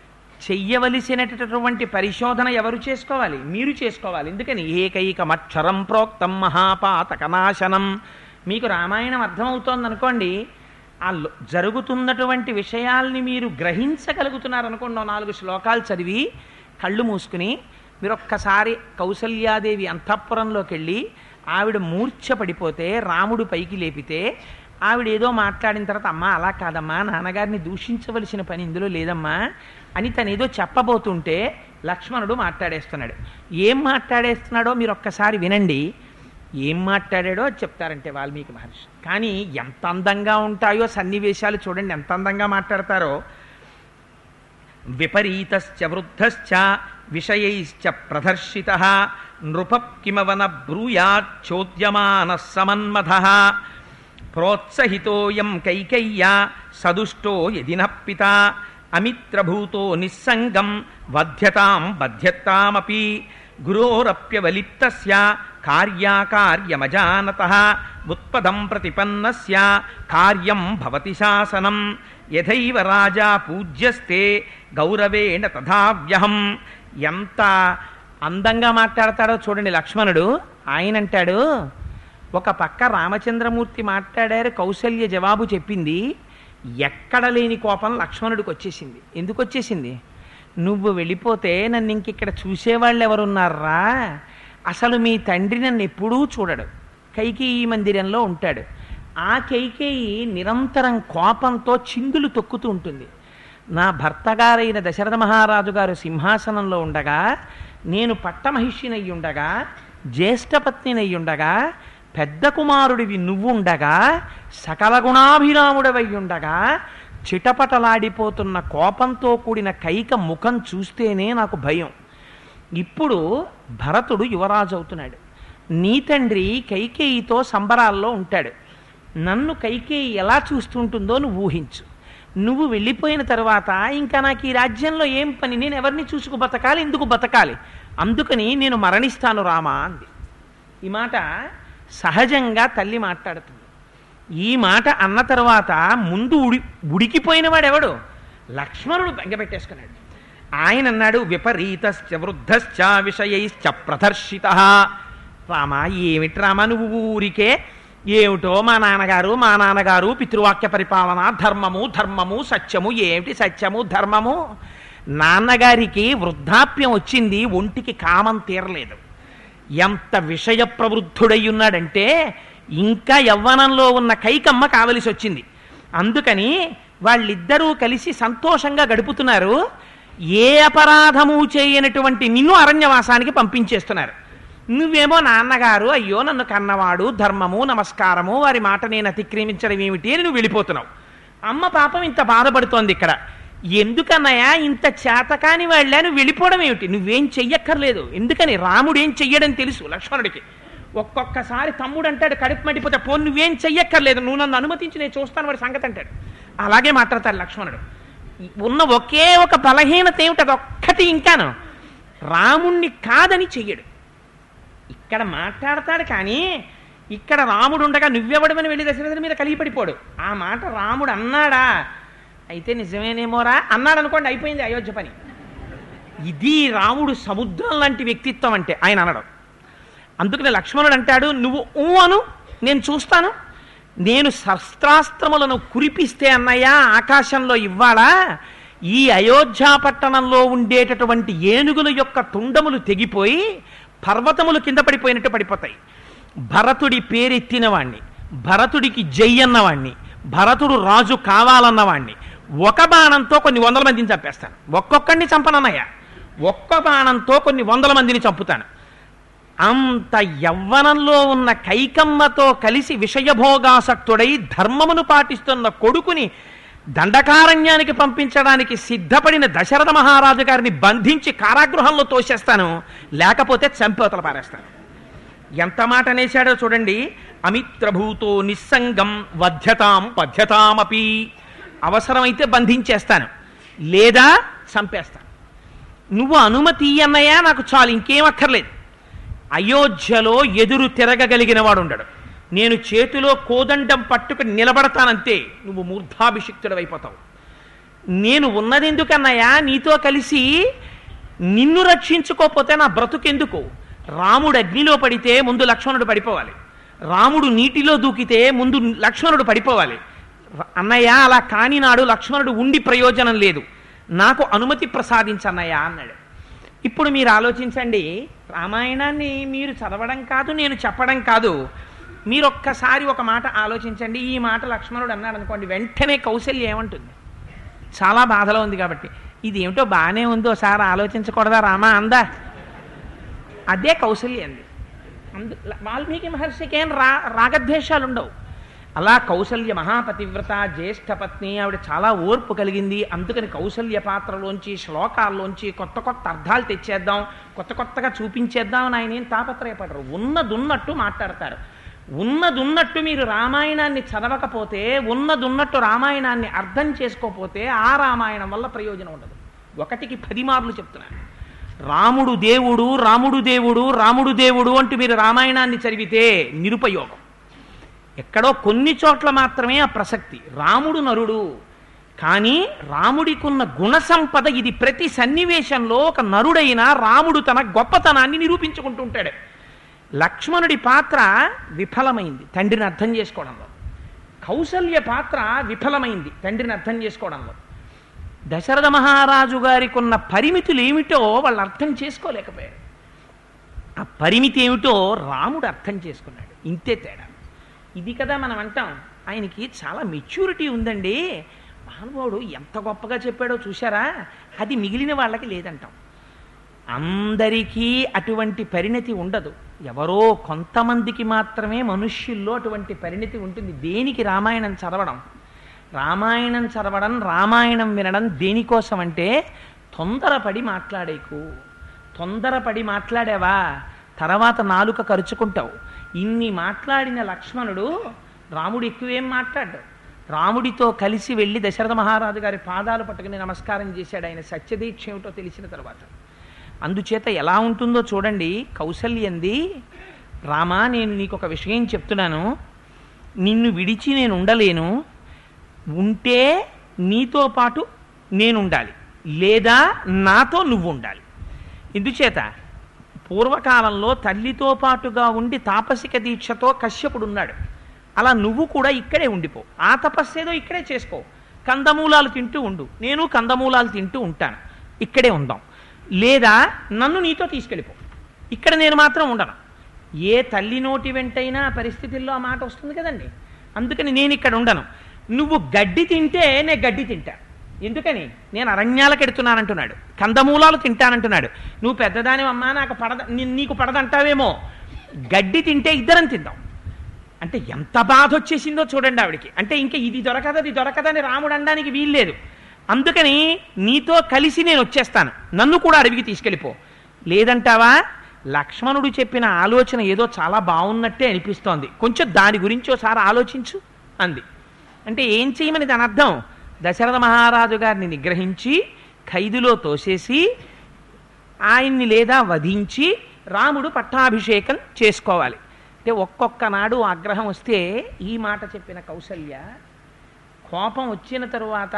చెయ్యవలసినటువంటి పరిశోధన ఎవరు చేసుకోవాలి మీరు చేసుకోవాలి ఎందుకని ఏకైకమక్షరం ప్రోక్తం మహాపాతకనాశనం మీకు రామాయణం అర్థమవుతోంది అనుకోండి ఆ లో- జరుగుతున్నటువంటి విషయాల్ని మీరు గ్రహించగలుగుతున్నారనుకోండి ఓ నాలుగు శ్లోకాలు చదివి కళ్ళు మూసుకుని మీరు ఒక్కసారి కౌసల్యాదేవి అంతఃపురంలోకి వెళ్ళి ఆవిడ మూర్ఛ పడిపోతే రాముడు పైకి లేపితే ఆవిడ ఏదో మాట్లాడిన తర్వాత అమ్మా అలా కాదమ్మా నాన్నగారిని దూషించవలసిన పని ఇందులో లేదమ్మా అని తను ఏదో చెప్పబోతుంటే లక్ష్మణుడు మాట్లాడేస్తున్నాడు ఏం మాట్లాడేస్తున్నాడో మీరు ఒక్కసారి వినండి ఏం మాట్లాడాడో అది చెప్తారంటే వాల్మీకి మహర్షి కానీ ఎంత అందంగా ఉంటాయో సన్నివేశాలు చూడండి ఎంత అందంగా మాట్లాడతారో విపరీతశ్చ వృద్ధశ్చ విషయైశ్చ ప్రదర్శిత నృప కిమవన బ్రూయాచ్చోద్యమాన సమన్మథ ప్రోత్సహితోయం కైకయ్యా సదుష్టో యదిన పిత అమిత్రభూతో నిస్సంగం వధ్యతాం బధ్యతామపి గురోరప్యవలిప్తస్య కార్యాకార్యమజానత ఉత్పదం ప్రతిపన్నస్య కార్యం భవతి శాసనం యథైవ రాజా పూజ్యస్తే గౌరవేణ తథావ్యహం ఎంత అందంగా మాట్లాడతాడో చూడండి లక్ష్మణుడు ఆయన అంటాడు ఒక పక్క రామచంద్రమూర్తి మాట్లాడారు కౌసల్య జవాబు చెప్పింది ఎక్కడ లేని కోపం లక్ష్మణుడికి వచ్చేసింది ఎందుకు వచ్చేసింది నువ్వు వెళ్ళిపోతే నన్ను ఇంక ఇక్కడ చూసేవాళ్ళు ఎవరున్నారా అసలు మీ తండ్రి నన్ను ఎప్పుడూ చూడడు కైకేయి మందిరంలో ఉంటాడు ఆ కైకేయి నిరంతరం కోపంతో చిందులు తొక్కుతూ ఉంటుంది నా భర్తగారైన దశరథ మహారాజు గారు సింహాసనంలో ఉండగా నేను పట్టమహిషినయ్యి ఉండగా జ్యేష్ఠపత్నినయ్యి ఉండగా పెద్ద కుమారుడివి నువ్వుండగా సకల గుణాభిరాముడవై ఉండగా చిటపటలాడిపోతున్న కోపంతో కూడిన కైక ముఖం చూస్తేనే నాకు భయం ఇప్పుడు భరతుడు యువరాజు అవుతున్నాడు నీ తండ్రి కైకేయితో సంబరాల్లో ఉంటాడు నన్ను కైకేయి ఎలా చూస్తుంటుందో నువ్వు ఊహించు నువ్వు వెళ్ళిపోయిన తర్వాత ఇంకా నాకు ఈ రాజ్యంలో ఏం పని నేను ఎవరిని చూసుకు బతకాలి ఎందుకు బతకాలి అందుకని నేను మరణిస్తాను రామా అంది ఈ మాట సహజంగా తల్లి మాట్లాడుతుంది ఈ మాట అన్న తర్వాత ముందు ఉడి ఉడికిపోయిన వాడెవడు లక్ష్మణుడు బెంగపెట్టేసుకున్నాడు ఆయన అన్నాడు విపరీతశ్చ వృద్ధశ్చ విషయైశ్చ ప్రదర్శిత రామా ఏమిటి రామా నువ్వు ఊరికే ఏమిటో మా నాన్నగారు మా నాన్నగారు పితృవాక్య పరిపాలన ధర్మము ధర్మము సత్యము ఏమిటి సత్యము ధర్మము నాన్నగారికి వృద్ధాప్యం వచ్చింది ఒంటికి కామం తీరలేదు ఎంత విషయ ప్రవృద్ధుడై ఉన్నాడంటే ఇంకా యవ్వనంలో ఉన్న కైకమ్మ కావలసి వచ్చింది అందుకని వాళ్ళిద్దరూ కలిసి సంతోషంగా గడుపుతున్నారు ఏ అపరాధము చేయనటువంటి నిన్ను అరణ్యవాసానికి పంపించేస్తున్నారు నువ్వేమో నాన్నగారు అయ్యో నన్ను కన్నవాడు ధర్మము నమస్కారము వారి మాట నేను అతిక్రమించడం ఏమిటి అని నువ్వు వెళ్ళిపోతున్నావు అమ్మ పాపం ఇంత బాధపడుతోంది ఇక్కడ ఎందుకన్నయ్యా ఇంత చేతకాని వాళ్ళ నువ్వు వెళ్ళిపోవడం ఏమిటి నువ్వేం చెయ్యక్కర్లేదు ఎందుకని రాముడు ఏం చెయ్యడం తెలుసు లక్ష్మణుడికి ఒక్కొక్కసారి తమ్ముడు అంటాడు కడుపు మండిపోతే పో నువ్వేం చెయ్యక్కర్లేదు నువ్వు నన్ను అనుమతించి నేను చూస్తాను వాడి సంగతి అంటాడు అలాగే మాట్లాడతాడు లక్ష్మణుడు ఉన్న ఒకే ఒక బలహీనత ఏమిటి అది ఒక్కటి ఇంకాను రాముణ్ణి కాదని చెయ్యడు ఇక్కడ మాట్లాడతాడు కానీ ఇక్కడ రాముడు ఉండగా నువ్వెవడమని వెళ్ళి దశరథుని మీద కలిగిపడిపోడు ఆ మాట రాముడు అన్నాడా అయితే నిజమేనేమోరా అన్నాడు అనుకోండి అయిపోయింది అయోధ్య పని ఇది రాముడు సముద్రం లాంటి వ్యక్తిత్వం అంటే ఆయన అనడం అందుకని లక్ష్మణుడు అంటాడు నువ్వు ఊ అను నేను చూస్తాను నేను శస్త్రాస్త్రములను కురిపిస్తే అన్నయ్య ఆకాశంలో ఇవ్వాలా ఈ అయోధ్య పట్టణంలో ఉండేటటువంటి ఏనుగుల యొక్క తుండములు తెగిపోయి పర్వతములు కింద పడిపోయినట్టు పడిపోతాయి భరతుడి పేరెత్తిన వాణ్ణి భరతుడికి జై అన్నవాణ్ణి భరతుడు రాజు కావాలన్నవాణ్ణి ఒక బాణంతో కొన్ని వందల మందిని చంపేస్తాను ఒక్కొక్కడిని చంపనన్నయ్య ఒక్క బాణంతో కొన్ని వందల మందిని చంపుతాను అంత యవ్వనంలో ఉన్న కైకమ్మతో కలిసి విషయభోగాసక్తుడై ధర్మమును పాటిస్తున్న కొడుకుని దండకారణ్యానికి పంపించడానికి సిద్ధపడిన దశరథ మహారాజు గారిని బంధించి కారాగృహంలో తోసేస్తాను లేకపోతే చంపేతలు పారేస్తాను ఎంత మాట అనేశాడో చూడండి అమిత్రభూతో నిస్సంగం వధ్యతాం పధ్యతామపి అవసరమైతే బంధించేస్తాను లేదా చంపేస్తాను నువ్వు అనుమతి అన్నయ్యా నాకు చాలు ఇంకేం అక్కర్లేదు అయోధ్యలో ఎదురు తిరగగలిగిన వాడు ఉండడు నేను చేతిలో కోదండం పట్టుకుని నిలబడతానంతే నువ్వు మూర్ధాభిషిక్తుడవైపోతావు నేను ఉన్నది ఎందుకన్నయ్యా నీతో కలిసి నిన్ను రక్షించుకోకపోతే నా బ్రతుకెందుకు రాముడు అగ్నిలో పడితే ముందు లక్ష్మణుడు పడిపోవాలి రాముడు నీటిలో దూకితే ముందు లక్ష్మణుడు పడిపోవాలి ర- అన్నయ్య అలా కాని నాడు లక్ష్మణుడు ఉండి ప్రయోజనం లేదు నాకు అనుమతి ప్రసాదించన్నయ్య అన్నాడు ఇప్పుడు మీరు ఆలోచించండి రామాయణాన్ని మీరు చదవడం కాదు నేను చెప్పడం కాదు మీరు ఒక్కసారి ఒక మాట ఆలోచించండి ఈ మాట లక్ష్మణుడు అన్నాడు అనుకోండి వెంటనే కౌశల్య ఏమంటుంది చాలా బాధలో ఉంది కాబట్టి ఇది ఏమిటో బాగానే ఉందో సార్ ఆలోచించకూడదా రామా అందా అదే కౌశల్య అంది అందు వాల్మీకి మహర్షికి ఏం రా రాగద్వేషాలు ఉండవు అలా కౌసల్య మహాపతివ్రత జ్యేష్ఠ పత్ని ఆవిడ చాలా ఓర్పు కలిగింది అందుకని కౌసల్య పాత్రలోంచి శ్లోకాల్లోంచి కొత్త కొత్త అర్థాలు తెచ్చేద్దాం కొత్త కొత్తగా చూపించేద్దాం అని ఆయన ఏం తాపత్రయపడరు ఉన్నదున్నట్టు మాట్లాడతారు ఉన్నదున్నట్టు మీరు రామాయణాన్ని చదవకపోతే ఉన్నదున్నట్టు రామాయణాన్ని అర్థం చేసుకోకపోతే ఆ రామాయణం వల్ల ప్రయోజనం ఉండదు ఒకటికి పది మార్లు చెప్తున్నాను రాముడు దేవుడు రాముడు దేవుడు రాముడు దేవుడు అంటూ మీరు రామాయణాన్ని చదివితే నిరుపయోగం ఎక్కడో కొన్ని చోట్ల మాత్రమే ఆ ప్రసక్తి రాముడు నరుడు కానీ రాముడికున్న గుణ సంపద ఇది ప్రతి సన్నివేశంలో ఒక నరుడైన రాముడు తన గొప్పతనాన్ని నిరూపించుకుంటూ ఉంటాడు లక్ష్మణుడి పాత్ర విఫలమైంది తండ్రిని అర్థం చేసుకోవడంలో కౌసల్య పాత్ర విఫలమైంది తండ్రిని అర్థం చేసుకోవడంలో దశరథ మహారాజు గారికి ఉన్న పరిమితులు ఏమిటో వాళ్ళు అర్థం చేసుకోలేకపోయారు ఆ పరిమితి ఏమిటో రాముడు అర్థం చేసుకున్నాడు ఇంతే తేడా ఇది కదా మనం అంటాం ఆయనకి చాలా మెచ్యూరిటీ ఉందండి మహానుభావుడు ఎంత గొప్పగా చెప్పాడో చూశారా అది మిగిలిన వాళ్ళకి లేదంటాం అందరికీ అటువంటి పరిణతి ఉండదు ఎవరో కొంతమందికి మాత్రమే మనుష్యుల్లో అటువంటి పరిణతి ఉంటుంది దేనికి రామాయణం చదవడం రామాయణం చదవడం రామాయణం వినడం దేనికోసం అంటే తొందరపడి మాట్లాడేకు తొందరపడి మాట్లాడావా తర్వాత నాలుక కరుచుకుంటావు ఇన్ని మాట్లాడిన లక్ష్మణుడు రాముడు ఎక్కువేం మాట్లాడ్డాడు రాముడితో కలిసి వెళ్ళి దశరథ మహారాజు గారి పాదాలు పట్టుకుని నమస్కారం చేశాడు ఆయన సత్యదీక్ష ఏమిటో తెలిసిన తర్వాత అందుచేత ఎలా ఉంటుందో చూడండి కౌసల్యంది రామా నేను నీకు ఒక విషయం చెప్తున్నాను నిన్ను విడిచి నేను ఉండలేను ఉంటే నీతో పాటు నేను ఉండాలి లేదా నాతో నువ్వు ఉండాలి ఎందుచేత పూర్వకాలంలో తల్లితో పాటుగా ఉండి తాపసిక దీక్షతో కశ్యపుడు ఉన్నాడు అలా నువ్వు కూడా ఇక్కడే ఉండిపో ఆ తపస్సేదో ఇక్కడే చేసుకో కందమూలాలు తింటూ ఉండు నేను కందమూలాలు తింటూ ఉంటాను ఇక్కడే ఉందాం లేదా నన్ను నీతో తీసుకెళ్ళిపో ఇక్కడ నేను మాత్రం ఉండను ఏ తల్లి నోటి వెంటైనా ఆ పరిస్థితుల్లో ఆ మాట వస్తుంది కదండి అందుకని నేను ఇక్కడ ఉండను నువ్వు గడ్డి తింటే నేను గడ్డి తింటా ఎందుకని నేను అరణ్యాలకు ఎడుతున్నానంటున్నాడు కందమూలాలు తింటానంటున్నాడు నువ్వు పెద్దదాని అమ్మా నాకు పడద నీ- నీకు పడదంటావేమో గడ్డి తింటే ఇద్దరం తిందాం అంటే ఎంత బాధ వచ్చేసిందో చూడండి ఆవిడికి అంటే ఇంకా ఇది దొరకదు అది దొరకదని రాముడు అనడానికి వీల్లేదు అందుకని నీతో కలిసి నేను వచ్చేస్తాను నన్ను కూడా అడవికి తీసుకెళ్ళిపో లేదంటావా లక్ష్మణుడు చెప్పిన ఆలోచన ఏదో చాలా బాగున్నట్టే అనిపిస్తోంది కొంచెం దాని గురించి ఒకసారి ఆలోచించు అంది అంటే ఏం చేయమని దాని అర్థం దశరథ మహారాజు గారిని నిగ్రహించి ఖైదులో తోసేసి ఆయన్ని లేదా వధించి రాముడు పట్టాభిషేకం చేసుకోవాలి అంటే ఒక్కొక్క నాడు ఆగ్రహం వస్తే ఈ మాట చెప్పిన కౌసల్య కోపం వచ్చిన తరువాత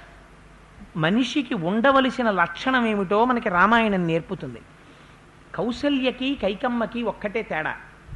మనిషికి ఉండవలసిన లక్షణం ఏమిటో మనకి రామాయణం నేర్పుతుంది కౌసల్యకి కైకమ్మకి ఒక్కటే తేడా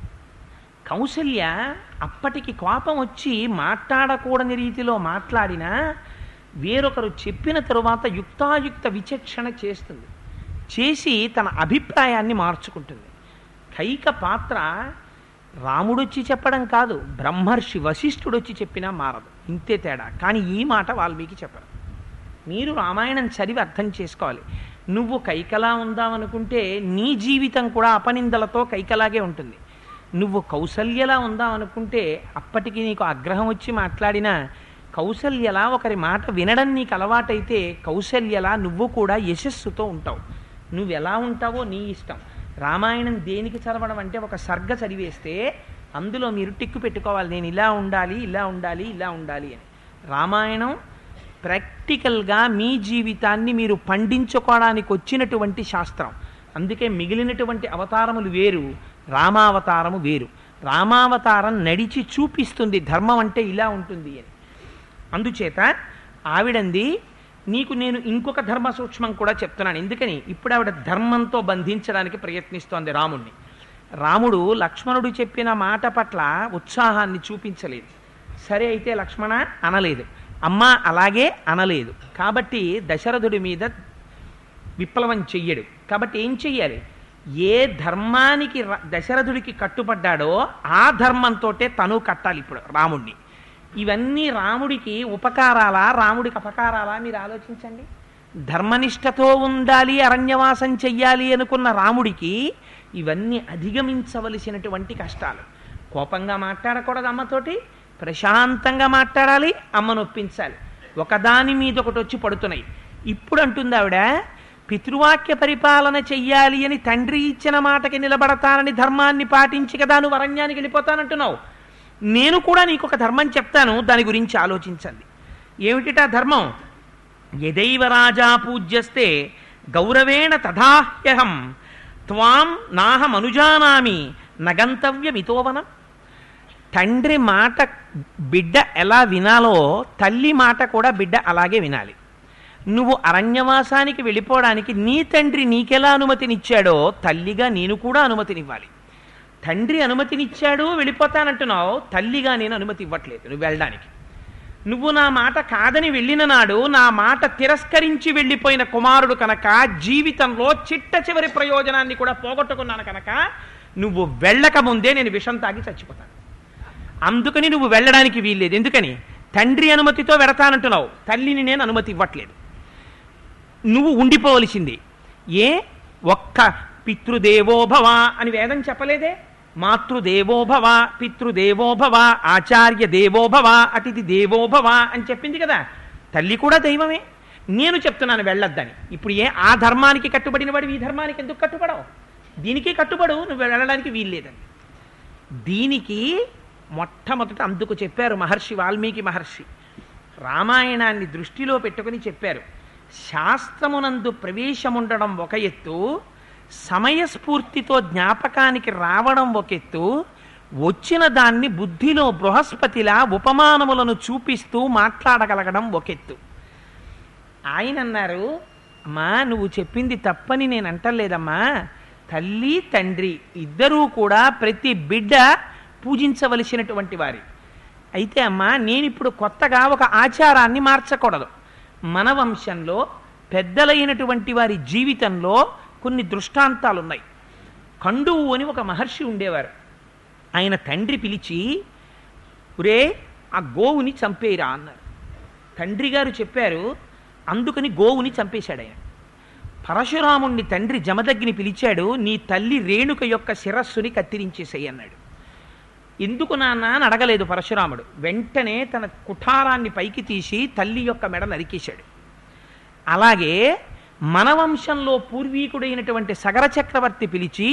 కౌసల్య అప్పటికి కోపం వచ్చి మాట్లాడకూడని రీతిలో మాట్లాడినా వేరొకరు చెప్పిన తరువాత యుక్తాయుక్త విచక్షణ చేస్తుంది చేసి తన అభిప్రాయాన్ని మార్చుకుంటుంది కైక పాత్ర రాముడొచ్చి చెప్పడం కాదు బ్రహ్మర్షి వశిష్ఠుడొచ్చి చెప్పినా మారదు ఇంతే తేడా కానీ ఈ మాట వాల్మీకి చెప్పరు మీరు రామాయణం చదివి అర్థం చేసుకోవాలి నువ్వు కైకలా ఉందామనుకుంటే నీ జీవితం కూడా అపనిందలతో కైకలాగే ఉంటుంది నువ్వు కౌసల్యలా ఉందామనుకుంటే అప్పటికి నీకు ఆగ్రహం వచ్చి మాట్లాడినా కౌసల్యలా ఒకరి మాట వినడం నీకు అలవాటైతే కౌసల్యలా నువ్వు కూడా యశస్సుతో ఉంటావు నువ్వు ఎలా ఉంటావో నీ ఇష్టం రామాయణం దేనికి చదవడం అంటే ఒక సర్గ చదివేస్తే అందులో మీరు టిక్కు పెట్టుకోవాలి నేను ఇలా ఉండాలి ఇలా ఉండాలి ఇలా ఉండాలి అని రామాయణం ప్రాక్టికల్గా మీ జీవితాన్ని మీరు పండించుకోవడానికి వచ్చినటువంటి శాస్త్రం అందుకే మిగిలినటువంటి అవతారములు వేరు రామావతారము వేరు రామావతారం నడిచి చూపిస్తుంది ధర్మం అంటే ఇలా ఉంటుంది అని అందుచేత ఆవిడంది నీకు నేను ఇంకొక ధర్మ సూక్ష్మం కూడా చెప్తున్నాను ఎందుకని ఇప్పుడు ఆవిడ ధర్మంతో బంధించడానికి ప్రయత్నిస్తోంది రాముణ్ణి రాముడు లక్ష్మణుడు చెప్పిన మాట పట్ల ఉత్సాహాన్ని చూపించలేదు సరే అయితే లక్ష్మణ అనలేదు అమ్మ అలాగే అనలేదు కాబట్టి దశరథుడి మీద విప్లవం చెయ్యడు కాబట్టి ఏం చెయ్యాలి ఏ ధర్మానికి ర- దశరథుడికి కట్టుబడ్డాడో ఆ ధర్మంతోటే తను కట్టాలి ఇప్పుడు రాముణ్ణి ఇవన్నీ రాముడికి ఉపకారాలా రాముడికి అపకారాలా మీరు ఆలోచించండి ధర్మనిష్టతో ఉండాలి అరణ్యవాసం చెయ్యాలి అనుకున్న రాముడికి ఇవన్నీ అధిగమించవలసినటువంటి కష్టాలు కోపంగా మాట్లాడకూడదు అమ్మతోటి ప్రశాంతంగా మాట్లాడాలి అమ్మను ఒప్పించాలి ఒకదాని మీద ఒకటి వచ్చి పడుతున్నాయి ఇప్పుడు అంటుంది ఆవిడ పితృవాక్య పరిపాలన చెయ్యాలి అని తండ్రి ఇచ్చిన మాటకి నిలబడతానని ధర్మాన్ని పాటించి కదా నువ్వు అరణ్యానికి వెళ్ళిపోతానంటున్నావు నేను కూడా నీకు ఒక ధర్మం చెప్తాను దాని గురించి ఆలోచించండి ఏమిటిటా ధర్మం యదైవ రాజా పూజ్యస్తే గౌరవేణ తథాహ్యహం త్వాం నాహమనుజానామి నగంతవ్యమితోవనం తండ్రి మాట బిడ్డ ఎలా వినాలో తల్లి మాట కూడా బిడ్డ అలాగే వినాలి నువ్వు అరణ్యవాసానికి వెళ్ళిపోవడానికి నీ తండ్రి నీకెలా అనుమతినిచ్చాడో తల్లిగా నేను కూడా అనుమతినివ్వాలి తండ్రి అనుమతినిచ్చాడు వెళ్ళిపోతానంటున్నావు తల్లిగా నేను అనుమతి ఇవ్వట్లేదు నువ్వు వెళ్ళడానికి నువ్వు నా మాట కాదని వెళ్ళిన నాడు నా మాట తిరస్కరించి వెళ్ళిపోయిన కుమారుడు కనుక జీవితంలో చిట్ట చివరి ప్రయోజనాన్ని కూడా పోగొట్టుకున్నాను కనుక నువ్వు వెళ్ళక ముందే నేను విషం తాగి చచ్చిపోతాను అందుకని నువ్వు వెళ్ళడానికి వీల్లేదు ఎందుకని తండ్రి అనుమతితో వెడతానంటున్నావు తల్లిని నేను అనుమతి ఇవ్వట్లేదు నువ్వు ఉండిపోవలసింది ఏ ఒక్క పితృదేవోభవ అని వేదం చెప్పలేదే మాతృదేవోభవ పితృదేవోభవ ఆచార్య దేవోభవ అతిథి దేవోభవ అని చెప్పింది కదా తల్లి కూడా దైవమే నేను చెప్తున్నాను వెళ్ళొద్దని ఇప్పుడు ఏ ఆ ధర్మానికి కట్టుబడిన వాడు ఈ ధర్మానికి ఎందుకు కట్టుబడవు దీనికి కట్టుబడు నువ్వు వెళ్ళడానికి వీల్లేదని దీనికి మొట్టమొదట అందుకు చెప్పారు మహర్షి వాల్మీకి మహర్షి రామాయణాన్ని దృష్టిలో పెట్టుకుని చెప్పారు శాస్త్రమునందు ప్రవేశముండడం ఒక ఎత్తు సమయస్ఫూర్తితో జ్ఞాపకానికి రావడం ఒక ఎత్తు వచ్చిన దాన్ని బుద్ధిలో బృహస్పతిలా ఉపమానములను చూపిస్తూ మాట్లాడగలగడం ఒక ఎత్తు ఆయన అన్నారు అమ్మా నువ్వు చెప్పింది తప్పని నేను అంటలేదమ్మా తల్లి తండ్రి ఇద్దరూ కూడా ప్రతి బిడ్డ పూజించవలసినటువంటి వారి అయితే అమ్మా నేను ఇప్పుడు కొత్తగా ఒక ఆచారాన్ని మార్చకూడదు మన వంశంలో పెద్దలైనటువంటి వారి జీవితంలో కొన్ని దృష్టాంతాలు ఉన్నాయి కండువు అని ఒక మహర్షి ఉండేవారు ఆయన తండ్రి పిలిచి ఒరే ఆ గోవుని చంపేయరా అన్నారు తండ్రి గారు చెప్పారు అందుకని గోవుని చంపేశాడు ఆయన పరశురాముణ్ణి తండ్రి జమదగ్ని పిలిచాడు నీ తల్లి రేణుక యొక్క శిరస్సుని కత్తిరించేసేయి అన్నాడు ఎందుకు నాన్న అని అడగలేదు పరశురాముడు వెంటనే తన కుఠారాన్ని పైకి తీసి తల్లి యొక్క మెడ నరికేశాడు అలాగే మన వంశంలో పూర్వీకుడైనటువంటి సగర చక్రవర్తి పిలిచి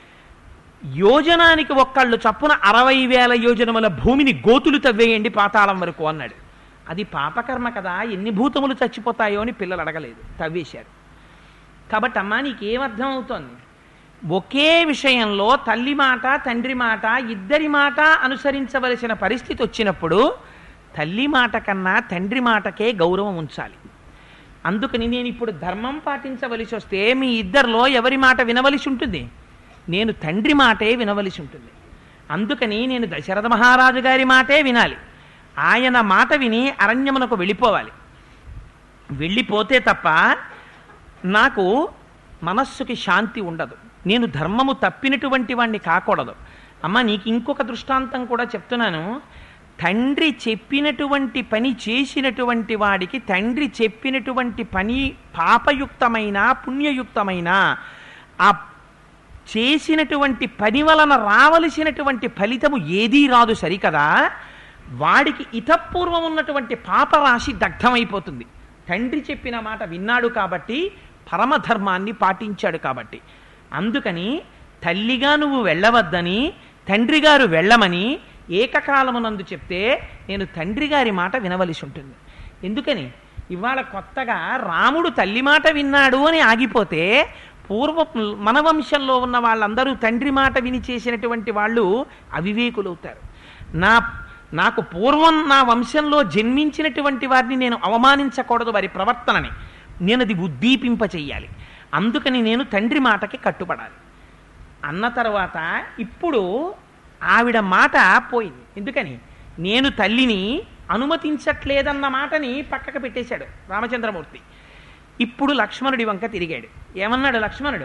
యోజనానికి ఒక్కళ్ళు చప్పున అరవై వేల యోజనముల భూమిని గోతులు తవ్వేయండి పాతాళం వరకు అన్నాడు అది పాపకర్మ కదా ఎన్ని భూతములు చచ్చిపోతాయో అని పిల్లలు అడగలేదు తవ్వేశారు కాబట్టి అమ్మా నీకేమర్థం అవుతోంది ఒకే విషయంలో తల్లి మాట తండ్రి మాట ఇద్దరి మాట అనుసరించవలసిన పరిస్థితి వచ్చినప్పుడు తల్లి మాట కన్నా తండ్రి మాటకే గౌరవం ఉంచాలి అందుకని నేను ఇప్పుడు ధర్మం పాటించవలసి వస్తే మీ ఇద్దరిలో ఎవరి మాట వినవలసి ఉంటుంది నేను తండ్రి మాటే వినవలసి ఉంటుంది అందుకని నేను దశరథ మహారాజు గారి మాటే వినాలి ఆయన మాట విని అరణ్యమునకు వెళ్ళిపోవాలి వెళ్ళిపోతే తప్ప నాకు మనస్సుకి శాంతి ఉండదు నేను ధర్మము తప్పినటువంటి వాణ్ణి కాకూడదు అమ్మ నీకు ఇంకొక దృష్టాంతం కూడా చెప్తున్నాను తండ్రి చెప్పినటువంటి పని చేసినటువంటి వాడికి తండ్రి చెప్పినటువంటి పని పాపయుక్తమైన పుణ్యయుక్తమైన ఆ చేసినటువంటి పని వలన రావలసినటువంటి ఫలితము ఏదీ రాదు సరికదా వాడికి ఇతపూర్వం ఉన్నటువంటి పాపరాశి దగ్ధమైపోతుంది తండ్రి చెప్పిన మాట విన్నాడు కాబట్టి పరమధర్మాన్ని పాటించాడు కాబట్టి అందుకని తల్లిగా నువ్వు వెళ్ళవద్దని తండ్రి గారు వెళ్ళమని ఏకకాలమునందు చెప్తే నేను తండ్రి గారి మాట వినవలసి ఉంటుంది ఎందుకని ఇవాళ కొత్తగా రాముడు తల్లి మాట విన్నాడు అని ఆగిపోతే పూర్వ మన వంశంలో ఉన్న వాళ్ళందరూ తండ్రి మాట విని చేసినటువంటి వాళ్ళు అవివేకులవుతారు నా నాకు పూర్వం నా వంశంలో జన్మించినటువంటి వారిని నేను అవమానించకూడదు వారి ప్రవర్తనని నేను అది ఉద్దీపింప చెయ్యాలి అందుకని నేను తండ్రి మాటకి కట్టుబడాలి అన్న తర్వాత ఇప్పుడు ఆవిడ మాట పోయింది ఎందుకని నేను తల్లిని అనుమతించట్లేదన్న మాటని పక్కకు పెట్టేశాడు రామచంద్రమూర్తి ఇప్పుడు లక్ష్మణుడి వంక తిరిగాడు ఏమన్నాడు లక్ష్మణుడు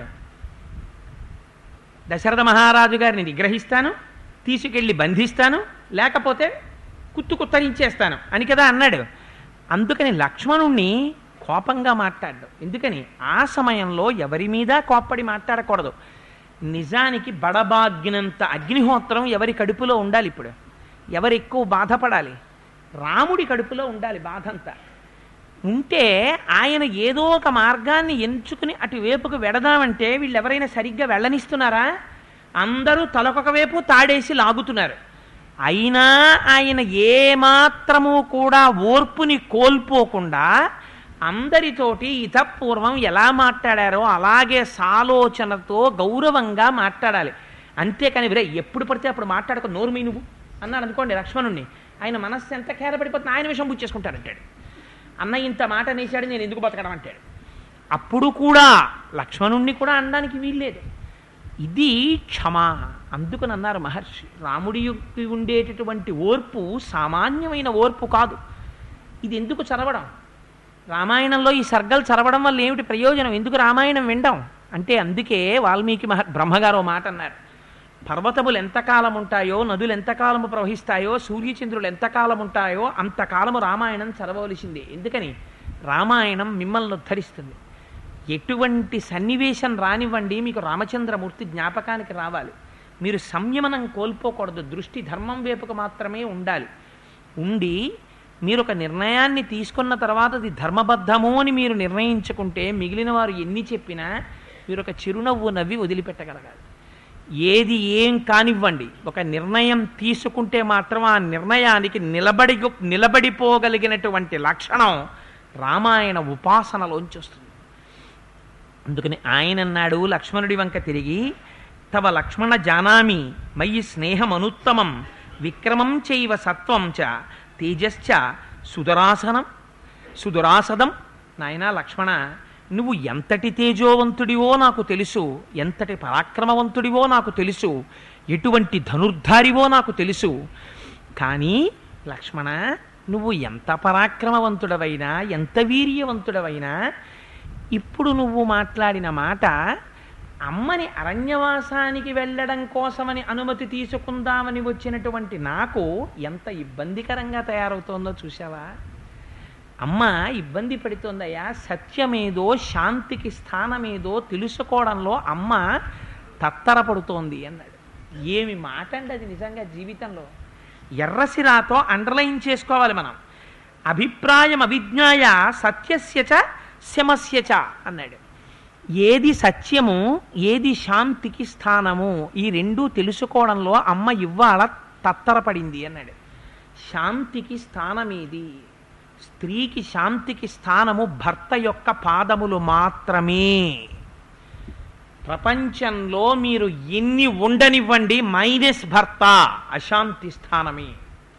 దశరథ మహారాజు గారిని నిగ్రహిస్తాను తీసుకెళ్ళి బంధిస్తాను లేకపోతే కుత్తు కుత్తరించేస్తాను అని కదా అన్నాడు అందుకని లక్ష్మణుణ్ణి కోపంగా మాట్లాడ్డు ఎందుకని ఆ సమయంలో ఎవరి మీద కోప్పడి మాట్లాడకూడదు నిజానికి బడబాగ్గినంత అగ్నిహోత్రం ఎవరి కడుపులో ఉండాలి ఇప్పుడు ఎవరు ఎక్కువ బాధపడాలి రాముడి కడుపులో ఉండాలి బాధంతా ఉంటే ఆయన ఏదో ఒక మార్గాన్ని ఎంచుకుని అటువైపుకు వెడదామంటే వీళ్ళు ఎవరైనా సరిగ్గా వెళ్ళనిస్తున్నారా అందరూ తలకొక వైపు తాడేసి లాగుతున్నారు అయినా ఆయన ఏమాత్రము కూడా ఓర్పుని కోల్పోకుండా అందరితోటి ఇతపూర్వం ఎలా మాట్లాడారో అలాగే సాలోచనతో గౌరవంగా మాట్లాడాలి అంతేకాని విరే ఎప్పుడు పడితే అప్పుడు మాట్లాడక నోరు మీ నువ్వు అన్నాడు అనుకోండి లక్ష్మణుణ్ణి ఆయన మనస్సు ఎంత కేరపడిపోతుంది ఆయన విషయం పుచ్చేసుకుంటాడంటాడు అన్న ఇంత మాట అనేసాడు నేను ఎందుకు బతకడం అంటాడు అప్పుడు కూడా లక్ష్మణుణ్ణి కూడా అనడానికి వీల్లేదు ఇది క్షమ అందుకని అన్నారు మహర్షి రాముడికి ఉండేటటువంటి ఓర్పు సామాన్యమైన ఓర్పు కాదు ఇది ఎందుకు చదవడం రామాయణంలో ఈ సర్గలు చదవడం వల్ల ఏమిటి ప్రయోజనం ఎందుకు రామాయణం వినడం అంటే అందుకే వాల్మీకి మహ బ్రహ్మగారు ఓ మాట అన్నారు పర్వతములు ఎంతకాలం ఉంటాయో నదులు ఎంతకాలము ప్రవహిస్తాయో సూర్యచంద్రులు ఎంతకాలం ఉంటాయో అంతకాలము రామాయణం చదవవలసిందే ఎందుకని రామాయణం మిమ్మల్ని ఉద్ధరిస్తుంది ఎటువంటి సన్నివేశం రానివ్వండి మీకు రామచంద్రమూర్తి జ్ఞాపకానికి రావాలి మీరు సంయమనం కోల్పోకూడదు దృష్టి ధర్మం వైపుకు మాత్రమే ఉండాలి ఉండి మీరు ఒక నిర్ణయాన్ని తీసుకున్న తర్వాత అది ధర్మబద్ధము అని మీరు నిర్ణయించుకుంటే మిగిలిన వారు ఎన్ని చెప్పినా మీరు ఒక చిరునవ్వు నవ్వి వదిలిపెట్టగలగాలి ఏది ఏం కానివ్వండి ఒక నిర్ణయం తీసుకుంటే మాత్రం ఆ నిర్ణయానికి నిలబడి నిలబడిపోగలిగినటువంటి లక్షణం రామాయణ ఉపాసనలోంచి వస్తుంది అందుకని ఆయన అన్నాడు లక్ష్మణుడి వంక తిరిగి తవ లక్ష్మణ జానామి మయి స్నేహమనుత్తమం విక్రమం చైవ సత్వం చ తేజశ్చ సుదరాసనం సుదురాసదం నాయన లక్ష్మణ నువ్వు ఎంతటి తేజోవంతుడివో నాకు తెలుసు ఎంతటి పరాక్రమవంతుడివో నాకు తెలుసు ఎటువంటి ధనుర్ధారివో నాకు తెలుసు కానీ లక్ష్మణ నువ్వు ఎంత పరాక్రమవంతుడవైనా ఎంత వీర్యవంతుడవైనా ఇప్పుడు నువ్వు మాట్లాడిన మాట అమ్మని అరణ్యవాసానికి వెళ్ళడం కోసమని అనుమతి తీసుకుందామని వచ్చినటువంటి నాకు ఎంత ఇబ్బందికరంగా తయారవుతోందో చూసావా అమ్మ ఇబ్బంది పడుతోందయ్యా సత్యమేదో శాంతికి స్థానమేదో తెలుసుకోవడంలో అమ్మ తత్తరపడుతోంది అన్నాడు ఏమి మాట అండి అది నిజంగా జీవితంలో ఎర్రసిరాతో అండర్లైన్ చేసుకోవాలి మనం అభిప్రాయం అవిజ్ఞాయ సత్యస్య చ శమస్య చ అన్నాడు ఏది సత్యము ఏది శాంతికి స్థానము ఈ రెండూ తెలుసుకోవడంలో అమ్మ ఇవాళ తత్తరపడింది అన్నాడు శాంతికి స్థానమేది స్త్రీకి శాంతికి స్థానము భర్త యొక్క పాదములు మాత్రమే ప్రపంచంలో మీరు ఎన్ని ఉండనివ్వండి మైనస్ భర్త అశాంతి స్థానమే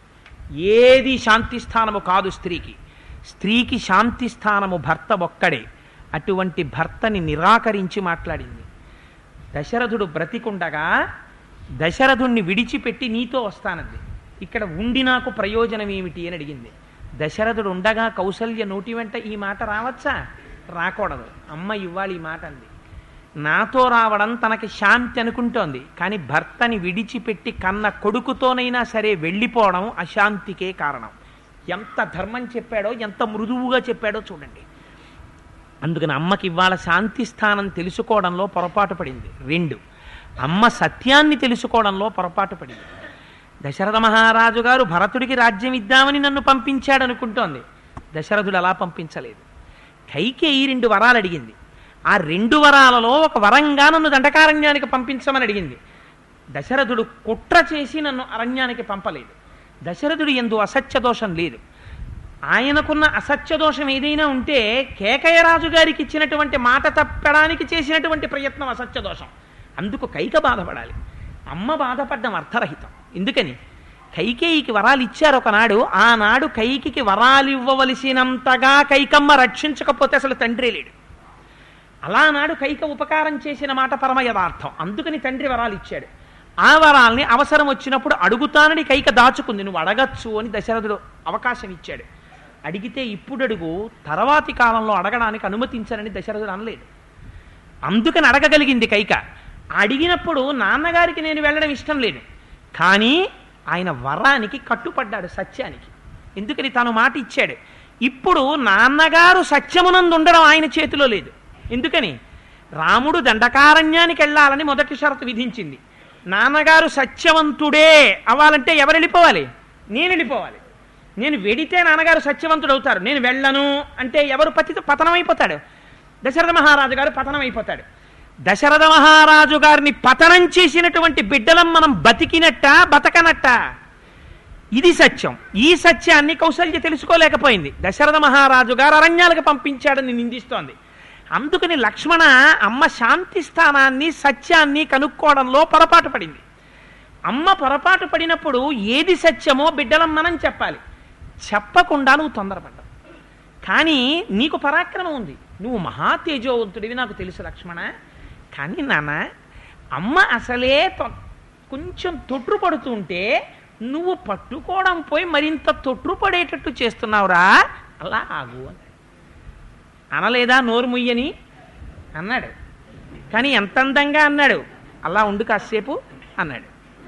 ఏది శాంతి స్థానము కాదు స్త్రీకి స్త్రీకి శాంతి స్థానము భర్త ఒక్కడే అటువంటి భర్తని నిరాకరించి మాట్లాడింది దశరథుడు బ్రతికుండగా దశరథుణ్ణి విడిచిపెట్టి నీతో వస్తానంది ఇక్కడ ఉండి నాకు ప్రయోజనం ఏమిటి అని అడిగింది దశరథుడు ఉండగా కౌసల్య నోటి వెంట ఈ మాట రావచ్చా రాకూడదు అమ్మ ఇవ్వాలి ఈ మాట అంది నాతో రావడం తనకి శాంతి అనుకుంటోంది కానీ భర్తని విడిచిపెట్టి కన్న కొడుకుతోనైనా సరే వెళ్ళిపోవడం అశాంతికే కారణం ఎంత ధర్మం చెప్పాడో ఎంత మృదువుగా చెప్పాడో చూడండి అందుకని అమ్మకి ఇవాళ శాంతి స్థానం తెలుసుకోవడంలో పొరపాటు పడింది రెండు అమ్మ సత్యాన్ని తెలుసుకోవడంలో పొరపాటు పడింది దశరథ మహారాజు గారు భరతుడికి రాజ్యం ఇద్దామని నన్ను పంపించాడు అనుకుంటోంది దశరథుడు అలా పంపించలేదు కైకేయి రెండు వరాలు అడిగింది ఆ రెండు వరాలలో ఒక వరంగా నన్ను దండకారణ్యానికి పంపించమని అడిగింది దశరథుడు కుట్ర చేసి నన్ను అరణ్యానికి పంపలేదు దశరథుడు ఎందు అసత్య దోషం లేదు ఆయనకున్న అసత్య దోషం ఏదైనా ఉంటే కేకయరాజు గారికి ఇచ్చినటువంటి మాట తప్పడానికి చేసినటువంటి ప్రయత్నం అసత్య దోషం అందుకు కైక బాధపడాలి అమ్మ బాధపడడం అర్థరహితం ఎందుకని కైకేయికి వరాలు ఇచ్చారు ఒకనాడు ఆనాడు కైకికి వరాలు ఇవ్వవలసినంతగా కైకమ్మ రక్షించకపోతే అసలు తండ్రి లేడు అలా నాడు కైక ఉపకారం చేసిన మాట పరమ యథార్థం అందుకని తండ్రి వరాలు ఇచ్చాడు ఆ వరాల్ని అవసరం వచ్చినప్పుడు అడుగుతానని కైక దాచుకుంది నువ్వు అడగచ్చు అని దశరథుడు అవకాశం ఇచ్చాడు అడిగితే ఇప్పుడు అడుగు తర్వాతి కాలంలో అడగడానికి అనుమతించనని దశరథుడు అనలేదు అందుకని అడగగలిగింది కైక అడిగినప్పుడు నాన్నగారికి నేను వెళ్ళడం ఇష్టం లేదు కానీ ఆయన వరానికి కట్టుపడ్డాడు సత్యానికి ఎందుకని తను మాట ఇచ్చాడు ఇప్పుడు నాన్నగారు సత్యమునందు ఉండడం ఆయన చేతిలో లేదు ఎందుకని రాముడు దండకారణ్యానికి వెళ్ళాలని మొదటి షరతు విధించింది నాన్నగారు సత్యవంతుడే అవ్వాలంటే ఎవరు వెళ్ళిపోవాలి నేను వెళ్ళిపోవాలి నేను వెడితే నాన్నగారు సత్యవంతుడు అవుతారు నేను వెళ్ళను అంటే ఎవరు పతి పతనం అయిపోతాడు దశరథ మహారాజు గారు పతనం అయిపోతాడు దశరథ మహారాజు గారిని పతనం చేసినటువంటి బిడ్డలం మనం బతికినట్ట బతకనట్ట ఇది సత్యం ఈ సత్యాన్ని కౌసల్య తెలుసుకోలేకపోయింది దశరథ మహారాజు గారు అరణ్యాలకు పంపించాడని నిందిస్తోంది అందుకని లక్ష్మణ అమ్మ శాంతి స్థానాన్ని సత్యాన్ని కనుక్కోవడంలో పొరపాటు పడింది అమ్మ పొరపాటు పడినప్పుడు ఏది సత్యమో బిడ్డలం మనం చెప్పాలి చెప్పకుండా నువ్వు తొందరపడ్డావు కానీ నీకు పరాక్రమం ఉంది నువ్వు మహా తేజోవంతుడివి నాకు తెలుసు లక్ష్మణ కానీ నాన్న అమ్మ అసలే తొ- కొంచెం తొట్టు పడుతుంటే నువ్వు పట్టుకోవడం పోయి మరింత తొట్టు పడేటట్టు చేస్తున్నావురా అలా ఆగు అన్నాడు అనలేదా నోరు ముయ్యని అన్నాడు కానీ ఎంత అందంగా అన్నాడు అలా ఉండు కాసేపు అన్నాడు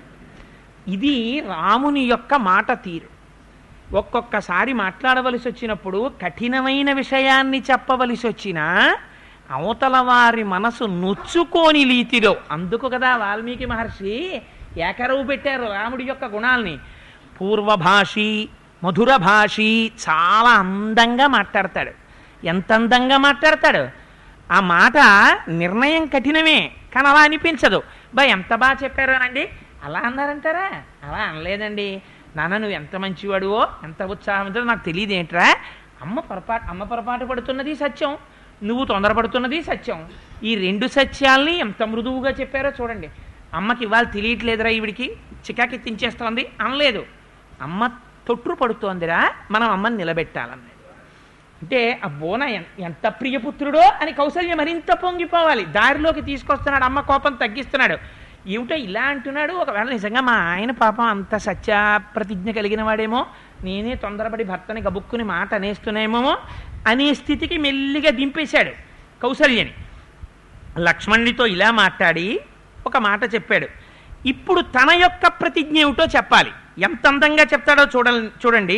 ఇది రాముని యొక్క మాట తీరు ఒక్కొక్కసారి మాట్లాడవలసి వచ్చినప్పుడు కఠినమైన విషయాన్ని చెప్పవలసి వచ్చినా అవతల వారి మనసు నొచ్చుకోని రీతిలో అందుకు కదా వాల్మీకి మహర్షి ఏకరవు పెట్టారు రాముడి యొక్క గుణాల్ని పూర్వభాషి మధుర భాషి చాలా అందంగా మాట్లాడతాడు ఎంత అందంగా మాట్లాడతాడు ఆ మాట నిర్ణయం కఠినమే కానీ అలా అనిపించదు బా ఎంత బాగా చెప్పారు అనండి అలా అన్నారంటారా అలా అనలేదండి నాన్న నువ్వు ఎంత మంచివాడువో ఎంత ఉత్సాహవంతుడో నాకు తెలియదు ఏంట్రా అమ్మ పొరపాటు అమ్మ పొరపాటు పడుతున్నది సత్యం నువ్వు తొందరపడుతున్నది సత్యం ఈ రెండు సత్యాల్ని ఎంత మృదువుగా చెప్పారో చూడండి అమ్మకి ఇవాళ తెలియట్లేదురా ఈవిడికి చికాకి తించేస్తోంది అనలేదు అమ్మ తొట్టు పడుతోందిరా మనం అమ్మని నిలబెట్టాలన్నాడు అంటే ఆ బోన ఎన్- ఎంత ప్రియపుత్రుడో అని కౌసల్య మరింత పొంగిపోవాలి దారిలోకి తీసుకొస్తున్నాడు అమ్మ కోపం తగ్గిస్తున్నాడు ఏమిటో ఇలా అంటున్నాడు ఒకవేళ నిజంగా మా ఆయన పాపం అంత సత్య ప్రతిజ్ఞ కలిగిన వాడేమో నేనే తొందరపడి భర్తని గబుక్కుని మాట అనేస్తున్నాయేమో అనే స్థితికి మెల్లిగా దింపేశాడు కౌసల్యని లక్ష్మణుడితో ఇలా మాట్లాడి ఒక మాట చెప్పాడు ఇప్పుడు తన యొక్క ప్రతిజ్ఞ ఏమిటో చెప్పాలి ఎంత అందంగా చెప్తాడో చూడ చూడండి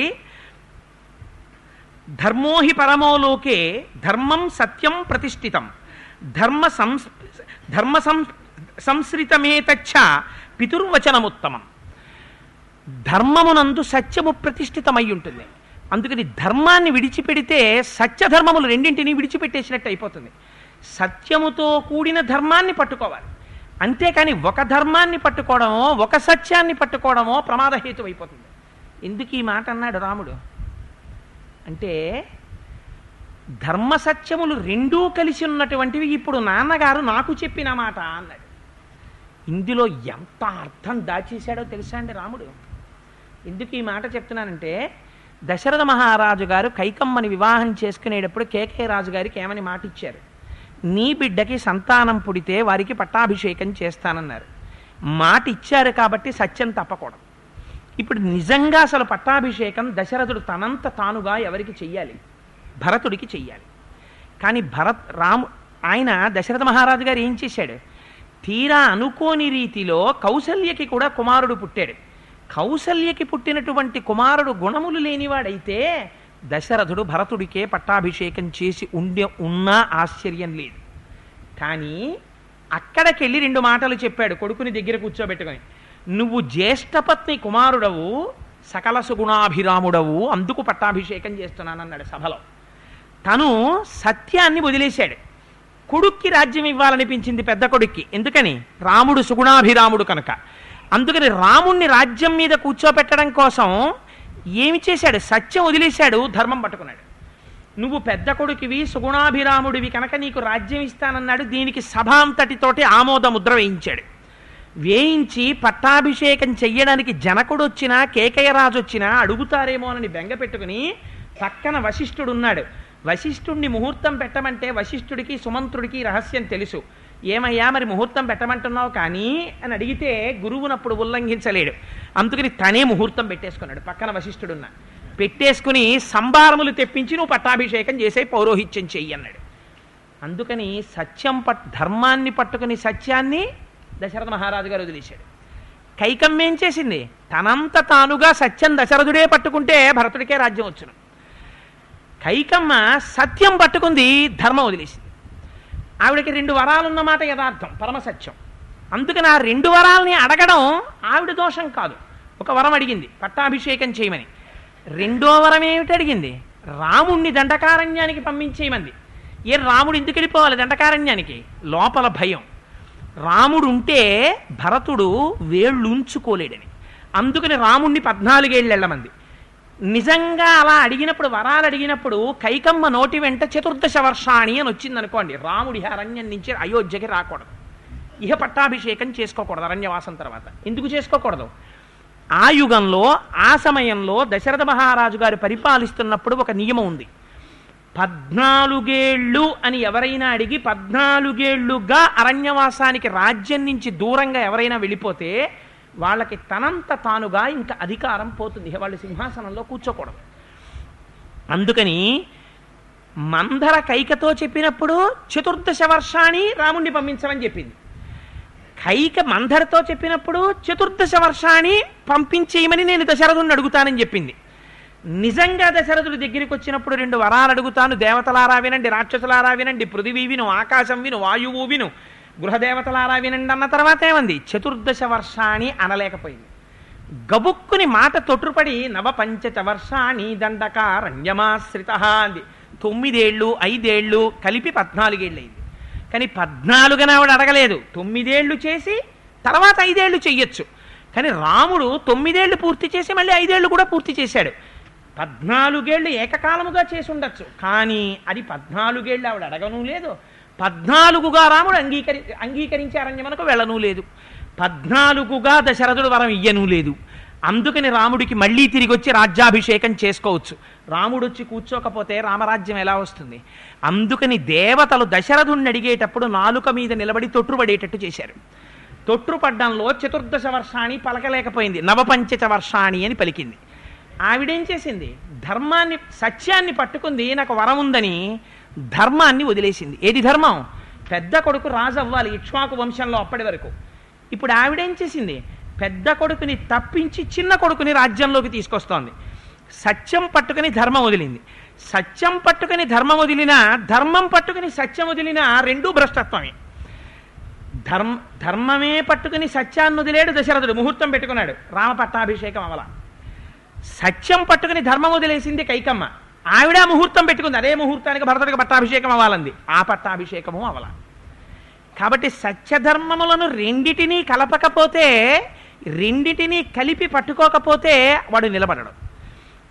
ధర్మో హి పరమో లోకే ధర్మం సత్యం ప్రతిష్ఠితం ధర్మ సంస్ ధర్మ సం సంశ్రితమేతచ్చ పితుర్వచనముత్తమం ధర్మమునందు సత్యము ప్రతిష్ఠితమై ఉంటుంది అందుకని ధర్మాన్ని విడిచిపెడితే సత్యధర్మములు రెండింటినీ విడిచిపెట్టేసినట్టు అయిపోతుంది సత్యముతో కూడిన ధర్మాన్ని పట్టుకోవాలి అంతేకాని ఒక ధర్మాన్ని పట్టుకోవడమో ఒక సత్యాన్ని పట్టుకోవడమో ప్రమాదహేతు అయిపోతుంది ఎందుకు ఈ మాట అన్నాడు రాముడు అంటే ధర్మ సత్యములు రెండూ కలిసి ఉన్నటువంటివి ఇప్పుడు నాన్నగారు నాకు చెప్పిన మాట అన్నాడు ఇందులో ఎంత అర్థం దాచేశాడో తెలుసా అండి రాముడు ఎందుకు ఈ మాట చెప్తున్నానంటే దశరథ మహారాజు గారు కైకమ్మని వివాహం చేసుకునేటప్పుడు కేకే రాజు గారికి ఏమని మాట ఇచ్చారు నీ బిడ్డకి సంతానం పుడితే వారికి పట్టాభిషేకం చేస్తానన్నారు మాట ఇచ్చారు కాబట్టి సత్యం తప్పకూడదు ఇప్పుడు నిజంగా అసలు పట్టాభిషేకం దశరథుడు తనంత తానుగా ఎవరికి చెయ్యాలి భరతుడికి చెయ్యాలి కానీ భరత్ రాము ఆయన దశరథ మహారాజు గారు ఏం చేశాడు తీరా అనుకోని రీతిలో కౌసల్యకి కూడా కుమారుడు పుట్టాడు కౌసల్యకి పుట్టినటువంటి కుమారుడు గుణములు లేనివాడైతే దశరథుడు భరతుడికే పట్టాభిషేకం చేసి ఉండే ఉన్నా ఆశ్చర్యం లేదు కానీ అక్కడికెళ్ళి రెండు మాటలు చెప్పాడు కొడుకుని దగ్గర కూర్చోబెట్టుకొని నువ్వు జ్యేష్ఠపత్ని కుమారుడవు సకల సుగుణాభిరాముడవు అందుకు పట్టాభిషేకం చేస్తున్నానన్నాడు సభలో తను సత్యాన్ని వదిలేశాడు కొడుక్కి రాజ్యం ఇవ్వాలనిపించింది పెద్ద కొడుక్కి ఎందుకని రాముడు సుగుణాభిరాముడు కనుక అందుకని రాముణ్ణి రాజ్యం మీద కూర్చోపెట్టడం కోసం ఏమి చేశాడు సత్యం వదిలేశాడు ధర్మం పట్టుకున్నాడు నువ్వు పెద్ద కొడుకువి సుగుణాభిరాముడివి కనుక నీకు రాజ్యం ఇస్తానన్నాడు దీనికి సభాంతటితోటి ఆమోద ముద్ర వేయించాడు వేయించి పట్టాభిషేకం చెయ్యడానికి జనకుడు వచ్చినా కేకయరాజు వచ్చినా అడుగుతారేమోనని బెంగ పెట్టుకుని పక్కన వశిష్ఠుడు ఉన్నాడు వశిష్ఠుడిని ముహూర్తం పెట్టమంటే వశిష్ఠుడికి సుమంత్రుడికి ఈ రహస్యం తెలుసు ఏమయ్యా మరి ముహూర్తం పెట్టమంటున్నావు కానీ అని అడిగితే గురువునప్పుడు ఉల్లంఘించలేడు అందుకని తనే ముహూర్తం పెట్టేసుకున్నాడు పక్కన వశిష్ఠుడున్న పెట్టేసుకుని సంభారములు తెప్పించి నువ్వు పట్టాభిషేకం చేసే పౌరోహిత్యం చెయ్యి అన్నాడు అందుకని సత్యం పట్ ధర్మాన్ని పట్టుకుని సత్యాన్ని దశరథ మహారాజు గారు వదిలేశాడు కైకమ్మ ఏం చేసింది తనంత తానుగా సత్యం దశరథుడే పట్టుకుంటే భరతుడికే రాజ్యం వచ్చును కైకమ్మ సత్యం పట్టుకుంది ధర్మం వదిలేసింది ఆవిడకి రెండు వరాలు ఉన్నమాట యథార్థం పరమసత్యం అందుకని ఆ రెండు వరాలని అడగడం ఆవిడ దోషం కాదు ఒక వరం అడిగింది పట్టాభిషేకం చేయమని రెండో వరం ఏమిటి అడిగింది రాముణ్ణి దండకారణ్యానికి పంపించేయమంది ఏ రాముడు ఎందుకు వెళ్ళిపోవాలి దండకారణ్యానికి లోపల భయం రాముడు ఉంటే భరతుడు వేళ్ళు ఉంచుకోలేడని అందుకని రాముణ్ణి పద్నాలుగేళ్ళు వెళ్ళమంది నిజంగా అలా అడిగినప్పుడు వరాలు అడిగినప్పుడు కైకమ్మ నోటి వెంట చతుర్దశ వర్షాణి అని వచ్చింది అనుకోండి రాముడి అరణ్యం నుంచి అయోధ్యకి రాకూడదు ఇహ పట్టాభిషేకం చేసుకోకూడదు అరణ్యవాసం తర్వాత ఎందుకు చేసుకోకూడదు ఆ యుగంలో ఆ సమయంలో దశరథ మహారాజు గారు పరిపాలిస్తున్నప్పుడు ఒక నియమం ఉంది పద్నాలుగేళ్ళు అని ఎవరైనా అడిగి పద్నాలుగేళ్లుగా అరణ్యవాసానికి రాజ్యం నుంచి దూరంగా ఎవరైనా వెళ్ళిపోతే వాళ్ళకి తనంత తానుగా ఇంకా అధికారం పోతుంది ఇక వాళ్ళు సింహాసనంలో కూర్చోకూడదు అందుకని మందర కైకతో చెప్పినప్పుడు చతుర్దశ వర్షాన్ని రాముణ్ణి పంపించమని చెప్పింది కైక మందరతో చెప్పినప్పుడు చతుర్దశ వర్షాన్ని పంపించేయమని నేను దశరథుని అడుగుతానని చెప్పింది నిజంగా దశరథుడి దగ్గరికి వచ్చినప్పుడు రెండు వరాలు అడుగుతాను దేవతలారా వినండి రాక్షసులారా వినండి పృథివీ విను ఆకాశం విను వాయువు విను గృహదేవతలారా వినండి అన్న తర్వాత ఏమంది చతుర్దశ వర్షాన్ని అనలేకపోయింది గబుక్కుని మాట తొట్టుపడి నవ పంచచ వర్షాణి దండకారణ్యమాశ్రిత అంది తొమ్మిదేళ్ళు ఐదేళ్ళు కలిపి పద్నాలుగేళ్ళు అయింది కానీ పద్నాలుగున ఆవిడ అడగలేదు తొమ్మిదేళ్లు చేసి తర్వాత ఐదేళ్లు చెయ్యొచ్చు కానీ రాముడు తొమ్మిదేళ్లు పూర్తి చేసి మళ్ళీ ఐదేళ్లు కూడా పూర్తి చేశాడు పద్నాలుగేళ్లు ఏకకాలముగా చేసి ఉండొచ్చు కానీ అది పద్నాలుగేళ్ళు ఆవిడ అడగను లేదు పద్నాలుగుగా రాముడు అంగీకరి అంగీకరించి అరణ్యమనకు వెళ్ళను లేదు పద్నాలుగుగా దశరథుడు వరం ఇయ్యను లేదు అందుకని రాముడికి మళ్ళీ తిరిగి వచ్చి రాజ్యాభిషేకం చేసుకోవచ్చు రాముడు వచ్చి కూర్చోకపోతే రామరాజ్యం ఎలా వస్తుంది అందుకని దేవతలు దశరథుణ్ణి అడిగేటప్పుడు నాలుక మీద నిలబడి తొట్టుపడేటట్టు చేశారు తొట్టుపడ్డంలో చతుర్దశ వర్షాన్ని పలకలేకపోయింది నవపంచచ వర్షాణి అని పలికింది ఆవిడేం చేసింది ధర్మాన్ని సత్యాన్ని పట్టుకుంది నాకు వరం ఉందని ధర్మాన్ని వదిలేసింది ఏది ధర్మం పెద్ద కొడుకు రాజు అవ్వాలి ఇక్ష్వాకు వంశంలో అప్పటి వరకు ఇప్పుడు ఆవిడేం చేసింది పెద్ద కొడుకుని తప్పించి చిన్న కొడుకుని రాజ్యంలోకి తీసుకొస్తోంది సత్యం పట్టుకుని ధర్మం వదిలింది సత్యం పట్టుకుని ధర్మం వదిలినా ధర్మం పట్టుకుని సత్యం వదిలినా రెండూ భ్రష్టత్వమే ధర్మ ధర్మమే పట్టుకుని సత్యాన్ని వదిలేడు దశరథుడు ముహూర్తం పెట్టుకున్నాడు రామ పట్టాభిషేకం అవల సత్యం పట్టుకుని ధర్మం వదిలేసింది కైకమ్మ ఆవిడ ముహూర్తం పెట్టుకుంది అదే ముహూర్తానికి భరతుడికి పట్టాభిషేకం అవ్వాలంది ఆ పట్టాభిషేకము అవల కాబట్టి సత్యధర్మములను రెండిటినీ కలపకపోతే రెండిటినీ కలిపి పట్టుకోకపోతే వాడు నిలబడడు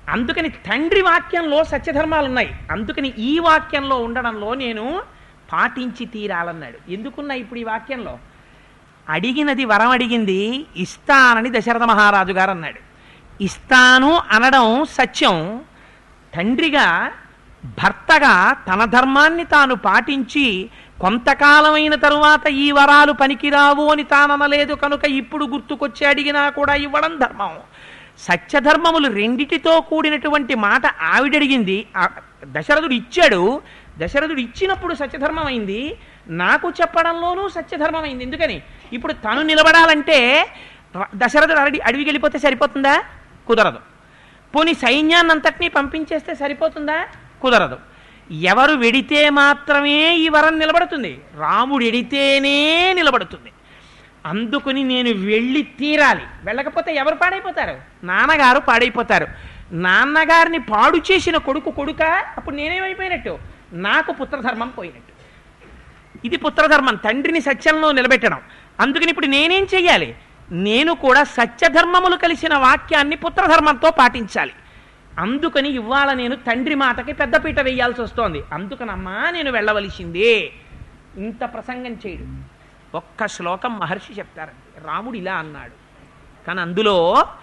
అందుకని తండ్రి వాక్యంలో సత్యధర్మాలు ఉన్నాయి అందుకని ఈ వాక్యంలో ఉండడంలో నేను పాటించి తీరాలన్నాడు ఎందుకున్నా ఇప్పుడు ఈ వాక్యంలో అడిగినది వరం అడిగింది ఇస్తానని దశరథ మహారాజు గారు అన్నాడు ఇస్తాను అనడం సత్యం తండ్రిగా భర్తగా తన ధర్మాన్ని తాను పాటించి కొంతకాలమైన తరువాత ఈ వరాలు పనికిరావు అని తాననలేదు కనుక ఇప్పుడు గుర్తుకొచ్చి అడిగినా కూడా ఇవ్వడం ధర్మం సత్యధర్మములు రెండిటితో కూడినటువంటి మాట ఆవిడడిగింది ఆ దశరథుడు ఇచ్చాడు దశరథుడు ఇచ్చినప్పుడు సత్యధర్మం అయింది నాకు చెప్పడంలోనూ సత్యధర్మం అయింది ఎందుకని ఇప్పుడు తను నిలబడాలంటే ర- దశరథుడు అడవి అడవికి వెళ్ళిపోతే సరిపోతుందా కుదరదు పోనీ సైన్యాన్నంతటినీ పంపించేస్తే సరిపోతుందా కుదరదు ఎవరు వెడితే మాత్రమే ఈ వరం నిలబడుతుంది రాముడు ఎడితేనే నిలబడుతుంది అందుకుని నేను వెళ్ళి తీరాలి వెళ్ళకపోతే ఎవరు పాడైపోతారు నాన్నగారు పాడైపోతారు నాన్నగారిని పాడు చేసిన కొడుకు కొడుక అప్పుడు నేనేమైపోయినట్టు నాకు పుత్రధర్మం పోయినట్టు ఇది పుత్రధర్మం తండ్రిని సత్యంలో నిలబెట్టడం అందుకని ఇప్పుడు నేనేం చెయ్యాలి నేను కూడా సత్యధర్మములు కలిసిన వాక్యాన్ని పుత్రధర్మంతో పాటించాలి అందుకని ఇవాళ నేను తండ్రి మాటకి పెద్దపీట వేయాల్సి వస్తోంది అందుకనమ్మా నేను వెళ్ళవలసిందే ఇంత ప్రసంగం చేయడు ఒక్క శ్లోకం మహర్షి చెప్తారండి రాముడు ఇలా అన్నాడు కానీ అందులో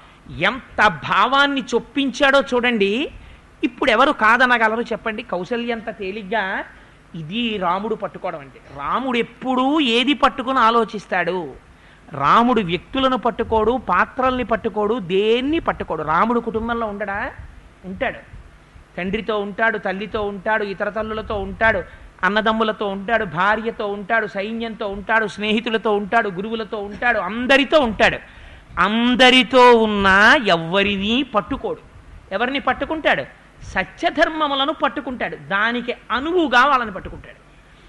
ఎంత భావాన్ని చొప్పించాడో చూడండి ఇప్పుడు ఎవరు కాదనగలరు చెప్పండి కౌశల్యంత తేలిగ్గా ఇది రాముడు పట్టుకోవడం అంటే రాముడు ఎప్పుడూ ఏది పట్టుకుని ఆలోచిస్తాడు రాముడు వ్యక్తులను పట్టుకోడు పాత్రల్ని పట్టుకోడు దేన్ని పట్టుకోడు రాముడు కుటుంబంలో ఉండడా ఉంటాడు తండ్రితో ఉంటాడు తల్లితో ఉంటాడు ఇతర తల్లులతో ఉంటాడు అన్నదమ్ములతో ఉంటాడు భార్యతో ఉంటాడు సైన్యంతో ఉంటాడు స్నేహితులతో ఉంటాడు గురువులతో ఉంటాడు అందరితో ఉంటాడు అందరితో ఉన్నా ఎవ్వరిని పట్టుకోడు ఎవరిని పట్టుకుంటాడు సత్యధర్మములను పట్టుకుంటాడు దానికి అనువుగా వాళ్ళని పట్టుకుంటాడు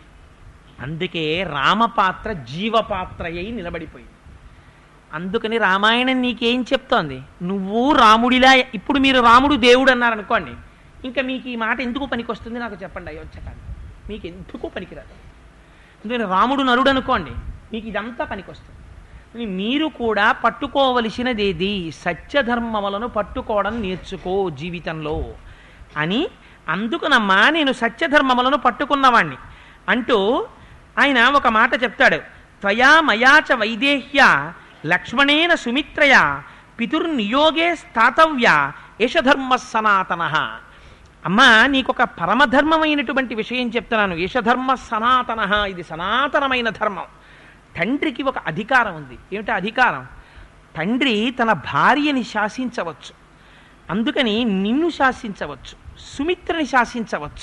అందుకే రామపాత్ర జీవపాత్ర అయి నిలబడిపోయింది అందుకని రామాయణం నీకేం చెప్తోంది నువ్వు రాముడిలా ఇప్పుడు మీరు రాముడు దేవుడు అన్నారనుకోండి ఇంకా మీకు ఈ మాట ఎందుకు పనికొస్తుంది నాకు చెప్పండి అయోధ్యకాండ మీకు ఎందుకు పనికిరాదు అందుకని రాముడు నరుడు అనుకోండి మీకు ఇదంతా పనికొస్తుంది కానీ మీరు కూడా పట్టుకోవలసినది ఏది సత్యధర్మములను పట్టుకోవడం నేర్చుకో జీవితంలో అని అందుకునమ్మా నేను సత్యధర్మములను పట్టుకున్నవాణ్ణి అంటూ ఆయన ఒక మాట చెప్తాడు త్వయా మయాచ వైదేహ్య లక్ష్మణేన సుమిత్రయ పితుర్నియోగే స్థాతవ్య యశధర్మ సనాతన అమ్మా నీకొక పరమధర్మమైనటువంటి విషయం చెప్తున్నాను యశధర్మ సనాతన ఇది సనాతనమైన ధర్మం తండ్రికి ఒక అధికారం ఉంది ఏమిటి అధికారం తండ్రి తన భార్యని శాసించవచ్చు అందుకని నిన్ను శాసించవచ్చు సుమిత్రని శాసించవచ్చు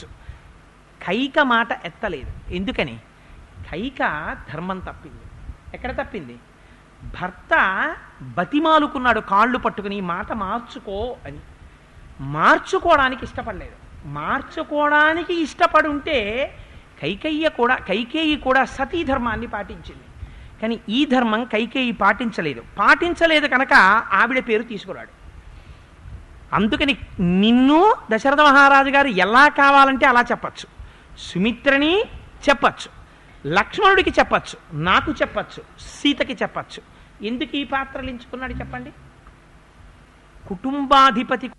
కైక మాట ఎత్తలేదు ఎందుకని కైక ధర్మం తప్పింది ఎక్కడ తప్పింది భర్త బతిమాలుకున్నాడు కాళ్ళు పట్టుకుని "ఈ మాట మార్చుకో అని మార్చుకోవడానికి ఇష్టపడలేదు మార్చుకోవడానికి ఇష్టపడి ఉంటే కైకయ్య కూడా కైకేయి కూడా సతీ ధర్మాన్ని పాటించింది కానీ ఈ ధర్మం కైకేయి పాటించలేదు పాటించలేదు కనుక ఆవిడ పేరు తీసుకురాడు అందుకని నిన్ను దశరథ మహారాజు గారు ఎలా కావాలంటే అలా చెప్పచ్చు సుమిత్రని చెప్పచ్చు లక్ష్మణుడికి చెప్పచ్చు నాకు చెప్పచ్చు సీతకి చెప్పచ్చు ఎందుకు ఈ పాత్రలు ఎంచుకున్నాడు చెప్పండి కుటుంబాధిపతి